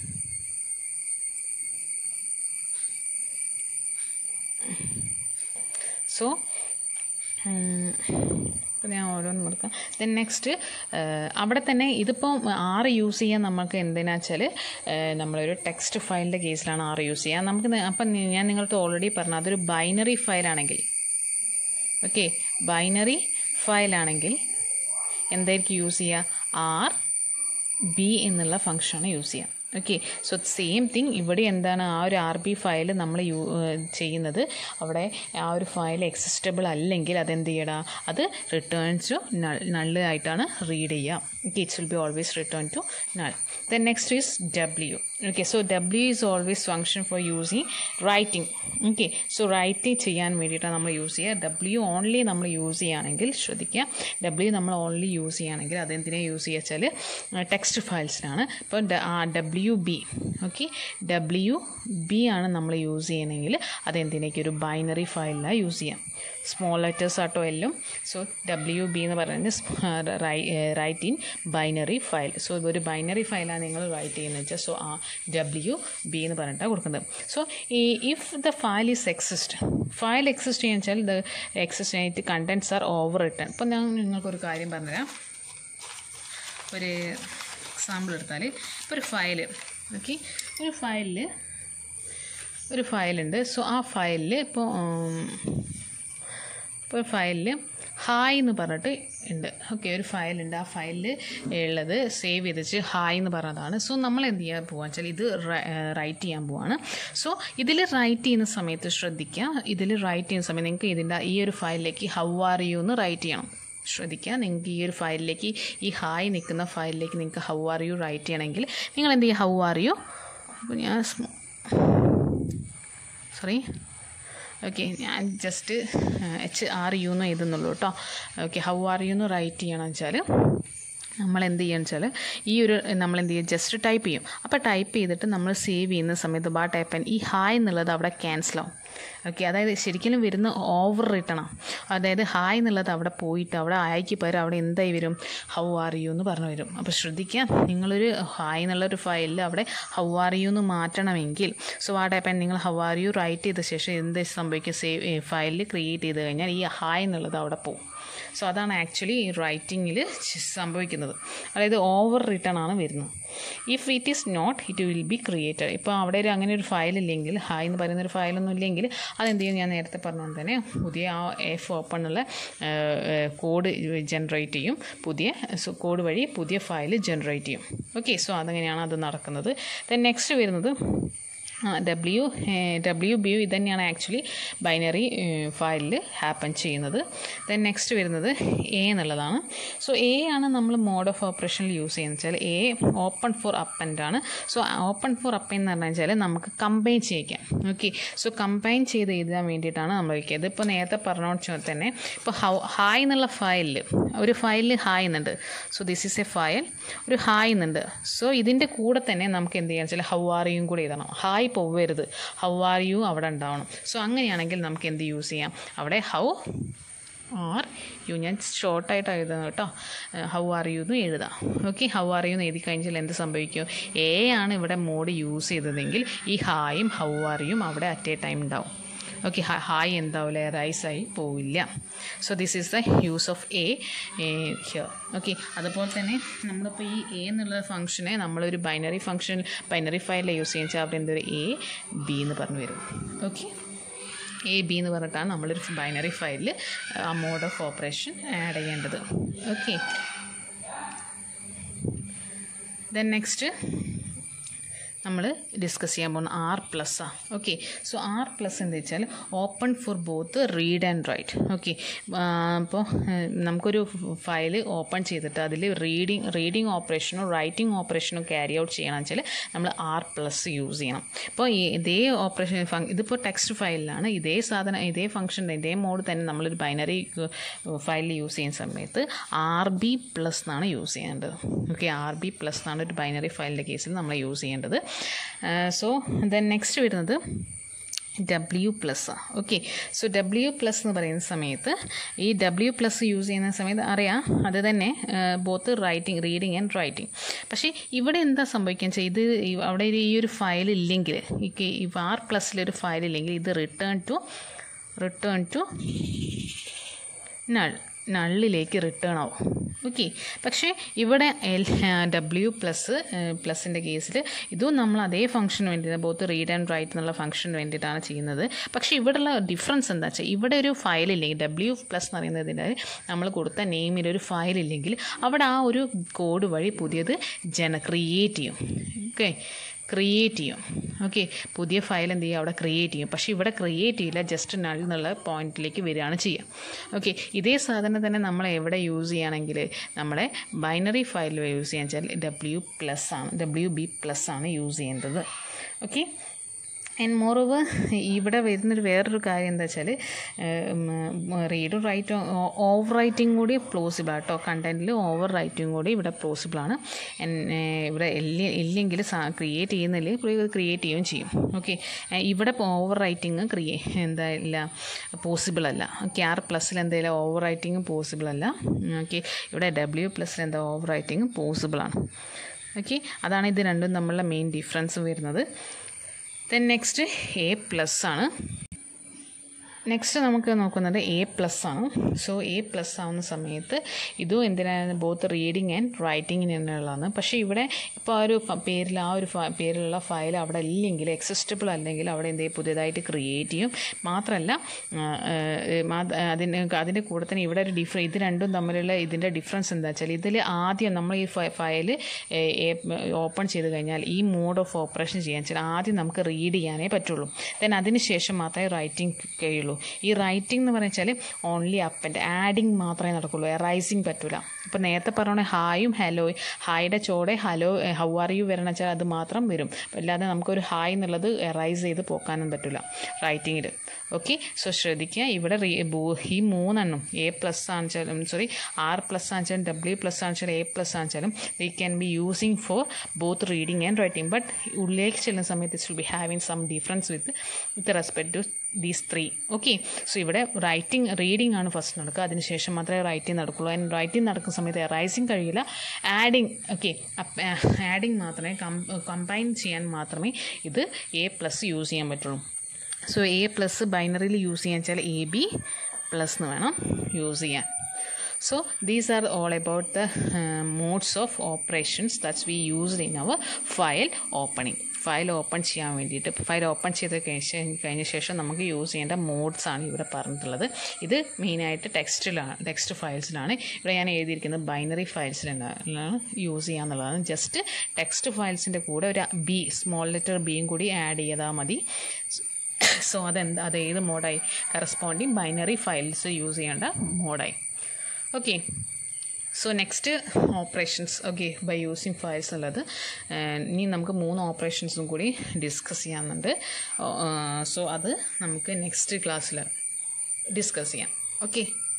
സോ ഇപ്പോൾ ഞാൻ ഓരോന്നും കൊടുക്കാം ദെൻ നെക്സ്റ്റ് അവിടെ തന്നെ ഇതിപ്പോൾ ആറ് യൂസ് ചെയ്യാൻ നമുക്ക് എന്തിനാ വെച്ചാൽ നമ്മളൊരു ടെക്സ്റ്റ് ഫയലിൻ്റെ കേസിലാണ് ആറ് യൂസ് ചെയ്യുക നമുക്ക് ന- അപ്പം നി- ഞാൻ നിങ്ങൾക്ക് ഓൾറെഡി പറഞ്ഞു അതൊരു ബൈനറി ഫയലാണെങ്കിൽ ഓക്കെ ബൈനറി ഫയലാണെങ്കിൽ എന്തായിരിക്കും യൂസ് ചെയ്യുക ആർ ബി എന്നുള്ള ഫംഗ്ഷനാണ് യൂസ് ചെയ്യുക ഓക്കെ സോ സെയിം തിങ് ഇവിടെ എന്താണ് ആ ഒരു ആർ ബി ഫയൽ നമ്മൾ യൂ ചെയ്യുന്നത് അവിടെ ആ ഒരു ഫയൽ എക്സിസ്റ്റബിൾ അല്ലെങ്കിൽ അതെന്ത് ചെയ്യടാ അത് റിട്ടേൺ ടു നൾ നള്ള് ആയിട്ടാണ് റീഡ് ചെയ്യുക okay it's will be always return to null then next is W okay so W is always function for using writing okay so writing ചെയ്യാൻ വേണ്ടിയിട്ടാണ് നമ്മൾ യൂസ് ചെയ്യുക ഡബ്ല്യു ഓൺലി നമ്മൾ യൂസ് ചെയ്യുകയാണെങ്കിൽ ശ്രദ്ധിക്കുക ഡബ്ല്യു നമ്മൾ ഓൺലി യൂസ് ചെയ്യുകയാണെങ്കിൽ അതെന്തിനാണ് യൂസ് ചെയ്യുക വെച്ചാൽ ടെക്സ്റ്റ് ഫയൽസിനാണ് ഇപ്പോൾ W B okay W B ആണ് നമ്മൾ യൂസ് ചെയ്യണമെങ്കിൽ അതെന്തിനേക്ക് ഒരു ബൈനറി ഫയലിലാണ് യൂസ് ചെയ്യാം സ്മോൾ ലെറ്റേഴ്സ് ആട്ടോ എല്ലാം സോ ഡബ്ല്യു ബി എന്ന് പറയുന്നത് write in binary file so ഒരു ബൈനറി ഫയലാണ് നിങ്ങൾ റൈറ്റ് ചെയ്യുന്നത് വെച്ചാൽ സോ ആ ഡബ്ല്യു ബി എന്ന് പറഞ്ഞിട്ടാണ് കൊടുക്കുന്നത് സോ ഈ if the file is exist file exist ചെയ്യാന്ന് വെച്ചാൽ ദ എക്സിസ്റ്റ് ആയിട്ട് കണ്ടൻസ് ആർ ഓവർ റിട്ടേൺ ഇപ്പം ഞാൻ നിങ്ങൾക്കൊരു കാര്യം പറഞ്ഞുതരാം ഒരു എക്സാമ്പിൾ എടുത്താൽ ഇപ്പോൾ ഒരു ഫയൽ ഓക്കെ ഒരു ഫയലിൽ ഒരു ഫയലുണ്ട് സോ ആ ഫയലിൽ ഇപ്പോൾ ഇപ്പോൾ ഫയലിൽ ഹായ് എന്ന് പറഞ്ഞിട്ട് ഉണ്ട് ഓക്കെ ഒരു ഫയലുണ്ട് ആ ഫയലിൽ ഉള്ളത് സേവ് ചെയ്ത് വെച്ച് ഹായ് എന്ന് പറഞ്ഞതാണ് സോ നമ്മൾ എന്ത് ചെയ്യാൻ പോവാന്ന് വെച്ചാൽ ഇത് റൈറ്റ് ചെയ്യാൻ പോവാണ് സോ ഇതിൽ റൈറ്റ് ചെയ്യുന്ന സമയത്ത് ശ്രദ്ധിക്കുക ഇതിൽ റൈറ്റ് ചെയ്യുന്ന സമയത്ത് നിങ്ങൾക്ക് ഇതിൻ്റെ ഈ ഒരു ഫയലിലേക്ക് ഹൗ ആർ യു എന്ന് റൈറ്റ് ചെയ്യണം ശ്രദ്ധിക്കുക നിങ്ങൾക്ക് ഈ ഒരു ഫയലിലേക്ക് ഈ ഹായ് നിൽക്കുന്ന ഫയലിലേക്ക് നിങ്ങൾക്ക് ഹൗ ആർ യു റൈറ്റ് ചെയ്യണമെങ്കിൽ നിങ്ങൾ എന്ത് ചെയ്യുക ഹൗ ആർ യു അപ്പോൾ ഞാൻ സോറി ഓക്കെ ഞാൻ ജസ്റ്റ് എച്ച് ആർ യു എന്ന് എഴുതുന്നുള്ളൂ കേട്ടോ ഓക്കെ ഹൗ ആർ യു എന്ന് റൈറ്റ് ചെയ്യണമെന്ന് വെച്ചാൽ നമ്മൾ എന്ത് ചെയ്യുകയെന്ന് വെച്ചാൽ ഈ ഒരു നമ്മൾ എന്ത് ചെയ്യും ജസ്റ്റ് ടൈപ്പ് ചെയ്യും അപ്പോൾ ടൈപ്പ് ചെയ്തിട്ട് നമ്മൾ സേവ് ചെയ്യുന്ന സമയത്ത് ബാ ടൈപ്പ് ചെയ്യാൻ ഈ ഹായ് എന്നുള്ളത് അവിടെ ക്യാൻസലാവും ഓക്കെ അതായത് ശരിക്കും വരുന്ന ഓവർ റിട്ടണാണ് അതായത് ഹായ് എന്നുള്ളത് അവിടെ പോയിട്ട് അവിടെ ആയിക്ക് പകരം അവിടെ എന്തായി വരും ഹൗ ആർ യു എന്ന് പറഞ്ഞു വരും അപ്പോൾ ശ്രദ്ധിക്കുക നിങ്ങളൊരു ഹായ് എന്നുള്ളൊരു ഫയലിൽ അവിടെ ഹൗ ആർ യു എന്ന് മാറ്റണമെങ്കിൽ സോ ആ ടൈപ്പ് നിങ്ങൾ ഹൗ ആർ യു റൈറ്റ് ചെയ്ത ശേഷം എന്ത് സംഭവിക്കും സേവ് ഫയലിൽ ക്രിയേറ്റ് ചെയ്ത് കഴിഞ്ഞാൽ ഈ ഹായ് എന്നുള്ളത് അവിടെ പോകും സോ അതാണ് ആക്ച്വലി ഈ റൈറ്റിങ്ങിൽ സംഭവിക്കുന്നത് അതായത് ഓവർ റിട്ടേൺ ആണ് വരുന്നത് if it is not it will be created ഇപ്പോൾ അവിടെ ഒരു അങ്ങനെ ഒരു ഫയൽ ഇല്ലെങ്കിൽ ഹായ് എന്ന് പറയുന്ന ഒരു ഫയലൊന്നും ഇല്ലെങ്കിൽ അതെന്ത് ചെയ്യും ഞാൻ നേരത്തെ പറഞ്ഞുകൊണ്ട് തന്നെ പുതിയ ആ എഫ് ഓപ്പണുള്ള കോഡ് ജനറേറ്റ് ചെയ്യും പുതിയ കോഡ് വഴി പുതിയ ഫയൽ ജനറേറ്റ് ചെയ്യും ഓക്കെ സോ അതങ്ങനെയാണ് അത് നടക്കുന്നത് ദെൻ നെക്സ്റ്റ് വരുന്നത് ഡബ്ല്യു ഡബ്ല്യു ബി ഇത് തന്നെയാണ് ആക്ച്വലി ബൈനറി ഫയലിൽ ഹാപ്പൻ ചെയ്യുന്നത് ദെൻ നെക്സ്റ്റ് വരുന്നത് എ എന്നുള്ളതാണ് സോ എ ആണ് നമ്മൾ മോഡ് ഓഫ് ഓപ്പറേഷനിൽ യൂസ് ചെയ്യുന്നത് വെച്ചാൽ എ ഓപ്പൺ ഫോർ അപ്പൻഡ് ആണ് സോ ഓപ്പൺ ഫോർ അപ്പൻ എന്ന് പറഞ്ഞു വെച്ചാൽ നമുക്ക് കമ്പൈൻ ചെയ്യിക്കാം ഓക്കെ സോ കമ്പൈൻ ചെയ്ത് എഴുതാൻ വേണ്ടിയിട്ടാണ് നമ്മൾ വയ്ക്കുക ഇതിപ്പോൾ നേരത്തെ പറഞ്ഞോണ്ട് തന്നെ ഇപ്പോൾ ഹൗ ഹായ് എന്നുള്ള ഫയലിൽ ഒരു ഫയലിൽ ഹായ് എന്നുണ്ട് so this is a file ഒരു ഹായ് എന്നുണ്ട് സോ ഇതിൻ്റെ കൂടെ തന്നെ നമുക്ക് എന്ത് ചെയ്യാന്ന് വെച്ചാൽ ഹൗ ആർ യും കൂടെ എഴുതണം ഹായ് പോവരുത് ഹൗ ആർ യു അവിടെ ഉണ്ടാവണം സോ അങ്ങനെയാണെങ്കിൽ നമുക്ക് എന്ത് യൂസ് ചെയ്യാം അവിടെ ഹൗ ആർ യു ഞാൻ ഷോർട്ടായിട്ട് എഴുതുന്നത് കേട്ടോ ഹൗ ആർ യു എന്ന് എഴുതാം ഓക്കെ ഹൗ ആർ യു എന്ന് എഴുതി കഴിഞ്ഞാൽ എന്ത് സംഭവിക്കും എ ആണ് ഇവിടെ മോഡ് യൂസ് ചെയ്തതെങ്കിൽ ഈ ഹായും ഹൗ ആർ യും അവിടെ അറ്റ് എ ടൈം ഉണ്ടാവും ഓക്കെ ഹായ് എന്താവില്ല റൈസായി പോവില്ല so this is the use of A here okay അതുപോലെ തന്നെ നമ്മളിപ്പോൾ ഈ എ എന്നുള്ള ഫംഗ്ഷനെ നമ്മളൊരു ബൈനറി ഫംഗ്ഷൻ ബൈനറി ഫയലിൽ യൂസ് ചെയ്യുന്ന വെച്ചാൽ അവിടെ എന്തൊരു എ ബി എന്ന് പറഞ്ഞു വരും ഓക്കെ എ ബി എന്ന് പറഞ്ഞിട്ടാണ് നമ്മളൊരു ബൈനറി ഫയലിൽ ആ മോഡ് ഓഫ് ഓപ്പറേഷൻ ആഡ് ചെയ്യേണ്ടത് ഓക്കെ ദെൻ നെക്സ്റ്റ് നമ്മൾ ഡിസ്കസ് ചെയ്യാൻ പോകുന്ന ആർ പ്ലസ് ആ ഓക്കെ സോ ആർ പ്ലസ് എന്ന് വെച്ചാൽ open for both read and write okay അപ്പോൾ നമുക്കൊരു ഫയൽ ഓപ്പൺ ചെയ്തിട്ട് അതിൽ റീഡിങ് റീഡിങ് ഓപ്പറേഷനോ റൈറ്റിംഗ് ഓപ്പറേഷനോ ക്യാരി ഔട്ട് ചെയ്യണം വെച്ചാൽ നമ്മൾ ആർ പ്ലസ് യൂസ് ചെയ്യണം അപ്പോൾ ഈ ഇതേ ഓപ്പറേഷൻ ഫങ് ഇതിപ്പോൾ ടെക്സ്റ്റ് ഫയലിലാണ് ഇതേ സാധനം ഇതേ ഫംഗ്ഷൻ ഇതേ മോഡ് തന്നെ നമ്മളൊരു ബൈനറി ഫയലിൽ യൂസ് ചെയ്യുന്ന സമയത്ത് ആർ ബി പ്ലസ് എന്നാണ് യൂസ് ചെയ്യേണ്ടത് ഓക്കെ ആർ ബി പ്ലസ് എന്നാണ് ഒരു ബൈനറി ഫയലിൻ്റെ കേസിൽ നമ്മൾ യൂസ് ചെയ്യേണ്ടത് സോ ദെൻ നെക്സ്റ്റ് വരുന്നത് W plus okay so W plus എന്ന് പറയുന്ന സമയത്ത് ഈ ഡബ്ല്യു പ്ലസ് യൂസ് ചെയ്യുന്ന സമയത്ത് അറിയാം അത് തന്നെ both writing reading and writing പക്ഷേ ഇവിടെ എന്താ സംഭവിക്കുക വെച്ചാൽ ഇത് അവിടെ ഈ ഒരു ഫയൽ ഇല്ലെങ്കിൽ ഈ ആർ പ്ലസ്സിലൊരു ഫയൽ ഇല്ലെങ്കിൽ ഇത് return to return to null നള്ളിലേക്ക് റിട്ടേൺ ആവും ഓക്കെ പക്ഷേ ഇവിടെ എൽ ഡബ്ല്യു പ്ലസ് പ്ലസിൻ്റെ കേസിൽ ഇതും നമ്മൾ അതേ ഫംഗ്ഷന് വേണ്ടി ബോത്ത് റീഡ് ആൻഡ് റൈറ്റ് എന്നുള്ള ഫംഗ്ഷന് വേണ്ടിയിട്ടാണ് ചെയ്യുന്നത് പക്ഷേ ഇവിടെയുള്ള ഡിഫറൻസ് എന്താ വെച്ചാൽ ഇവിടെ ഒരു ഫയൽ ഇല്ലെങ്കിൽ ഡബ്ല്യു പ്ലസ് എന്ന് പറയുന്നതിൻ്റെ നമ്മൾ കൊടുത്ത നെയിമിൽ ഒരു ഫയൽ ഇല്ലെങ്കിൽ അവിടെ ആ ഒരു കോഡ് വഴി പുതിയത് ജന ക്രിയേറ്റ് ചെയ്യും ഓക്കെ ക്രിയേറ്റ് ചെയ്യും ഓക്കെ പുതിയ ഫയൽ എന്ത് ചെയ്യുക അവിടെ ക്രിയേറ്റ് ചെയ്യും പക്ഷേ ഇവിടെ ക്രിയേറ്റ് ചെയ്യില്ല ജസ്റ്റ് നൾ എന്നുള്ള പോയിന്റിലേക്ക് വരികയാണ് ചെയ്യുക ഓക്കെ ഇതേ സാധനം തന്നെ നമ്മൾ എവിടെ യൂസ് ചെയ്യുകയാണെങ്കിൽ നമ്മളെ ബൈനറി ഫയൽ യൂസ് ചെയ്യാൻ വെച്ചാൽ ഡബ്ല്യു പ്ലസ് ആണ് ഡബ്ല്യു ബി പ്ലസ് ആണ് യൂസ് ചെയ്യേണ്ടത് ഓക്കെ ആൻഡ് മോറോവർ ഇവിടെ വരുന്നൊരു വേറൊരു കാര്യം എന്താ വെച്ചാൽ റീഡും റൈറ്റും ഓവർ റൈറ്റിംഗ് കൂടി പ്ലോസിബിൾ ആട്ടോ കണ്ടൻറ്റിൽ ഓവർ റൈറ്റിംഗ് കൂടി ഇവിടെ പ്ലോസിബിളാണ് ഇവിടെ ഇല്ലെങ്കിൽ ക്രിയേറ്റ് ചെയ്യുന്നില്ല ക്രിയേറ്റ് ചെയ്യുകയും ചെയ്യും ഓക്കെ ഇവിടെ ഓവർ റൈറ്റിംഗ് ക്രിയേ എന്താ ഇല്ല പോസിബിൾ അല്ല ഓക്കെ ആർ പ്ലസ്സിൽ എന്തെങ്കിലും ഓവർ റൈറ്റിംഗ് പോസിബിൾ അല്ല ഓക്കെ ഇവിടെ ഡബ്ല്യു പ്ലസ്സിൽ എന്താ ഓവർ റൈറ്റിംഗ് പോസിബിളാണ് ഓക്കെ അതാണ് ഇത് രണ്ടും തമ്മിലുള്ള മെയിൻ ഡിഫറൻസ് വരുന്നത് ദെൻ നെക്സ്റ്റ് എ പ്ലസ് ആണ് നെക്സ്റ്റ് നമുക്ക് നോക്കുന്നത് എ പ്ലസ് ആണ് സോ എ പ്ലസ് ആവുന്ന സമയത്ത് ഇതും എന്തിനാണ് ബോത്ത് റീഡിങ് ആൻഡ് റൈറ്റിങ്ങിനുള്ളതാണ് പക്ഷേ ഇവിടെ ഇപ്പോൾ ആ ഒരു ഫ- പേരിൽ ആ ഒരു ഫ- പേരിലുള്ള ഫയൽ അവിടെ ഇല്ലെങ്കിൽ എക്സിസ്റ്റബിൾ അല്ലെങ്കിൽ അവിടെ എന്ത് ചെയ്യും പുതിയതായിട്ട് ക്രിയേറ്റ് ചെയ്യും മാത്രമല്ല ആ, ആ, മാ- അതിന് അതിൻ്റെ കൂടെ തന്നെ ഇവിടെ ഒരു ഡിഫറ ഇത് രണ്ടും തമ്മിലുള്ള ഇതിൻ്റെ ഡിഫറൻസ് എന്താ വെച്ചാൽ ഇതിൽ ആദ്യം നമ്മൾ ഈ ഫയൽ ഓപ്പൺ ചെയ്ത് കഴിഞ്ഞാൽ ഈ മോഡ് ഓഫ് ഓപ്പറേഷൻ ചെയ്യാൻ വെച്ചാൽ ആദ്യം നമുക്ക് റീഡ് ചെയ്യാനേ പറ്റുള്ളൂ ദെൻ അതിന് ശേഷം മാത്രമേ റൈറ്റിംഗ് കഴിയുള്ളൂ ഈ റൈറ്റിംഗ് എന്ന് പറഞ്ഞാൽ ഓൺലി അപ്പ് ആൻഡ് ആഡിങ് മാത്രമേ നടക്കുള്ളൂ എറൈസിങ് പറ്റില്ല ഇപ്പോൾ നേരത്തെ പറഞ്ഞ ഹായും ഹലോ ഹായുടെ ചോടെ ഹലോ ഹൗ ആർ യു വരണം വെച്ചാൽ അത് മാത്രം വരും അല്ലാതെ നമുക്കൊരു ഹായ് എന്നുള്ളത് എറൈസ് ചെയ്ത് പോക്കാനും പറ്റില്ല റൈറ്റിങ്ങിൽ ഓക്കെ സോ ശ്രദ്ധിക്കുക ഇവിടെ റീ- ബൂ- ഈ മൂന്നെണ്ണം എ പ്ലസ് ആണെച്ചാലും സോറി ആർ പ്ലസ് ആണെച്ചാലും ഡബ്ല്യു പ്ലസ് ആണെച്ചാലും എ പ്ലസ് ആണെച്ചാലും they can be using for both reading and writing but ഉള്ളിലേക്ക് ചെല്ലുന്ന സമയത്ത് it will be having some difference with with respect to these three okay so ഇവിടെ റൈറ്റിംഗ് റീഡിംഗ് ആണ് ഫസ്റ്റ് നടക്കുക അതിനുശേഷം മാത്രമേ റൈറ്റിംഗ് നടക്കുള്ളൂ ആൻഡ് റൈറ്റിംഗ് നടക്കുന്ന സമയത്ത് റൈസിങ് കഴിയില്ല ആഡിങ് ഓക്കെ ആഡിങ് മാത്രമേ കമ്പൈൻ ചെയ്യാൻ മാത്രമേ ഇത് എ പ്ലസ് യൂസ് ചെയ്യാൻ പറ്റുള്ളൂ സോ എ പ്ലസ് ബൈനറിയിൽ യൂസ് ചെയ്യാൻ വെച്ചാൽ എ ബി പ്ലസ് എന്ന് വേണം യൂസ് ചെയ്യാൻ so these are all about the modes of operations that's we used in our file opening file open ചെയ്യാൻ വേണ്ടിയിട്ട് ഫയൽ ഓപ്പൺ ചെയ്ത് കഴിഞ്ഞ കഴിഞ്ഞ ശേഷം നമുക്ക് യൂസ് ചെയ്യേണ്ട മോഡ്സ് ആണ് ഇവിടെ പറഞ്ഞിട്ടുള്ളത് ഇത് മെയിനായിട്ട് ടെക്സ്റ്റിലാണ് ടെക്സ്റ്റ് ഫയൽസിലാണ് ഇവിടെ ഞാൻ എഴുതിയിരിക്കുന്നത് ബൈനറി ഫയൽസിലാണ് യൂസ് ചെയ്യാന്നുള്ളതാണ് ജസ്റ്റ് ടെക്സ്റ്റ് ഫയൽസിൻ്റെ കൂടെ ഒരു ബി സ്മോൾ ലെറ്റർ ബിയും കൂടി ആഡ് ചെയ്താൽ മതി സോ അതെന്താ അത് ഏത് മോഡായി കറസ്പോണ്ടിങ് ബൈനറി ഫയൽസ് യൂസ് ചെയ്യേണ്ട മോഡായി okay so next operations okay by using files ഉള്ളത് ഇനി നമുക്ക് മൂന്ന് ഓപ്പറേഷൻസും കൂടി ഡിസ്കസ് ചെയ്യാനുണ്ട് സോ അത് നമുക്ക് നെക്സ്റ്റ് ക്ലാസ്സിൽ ഡിസ്കസ് ചെയ്യാം ഓക്കെ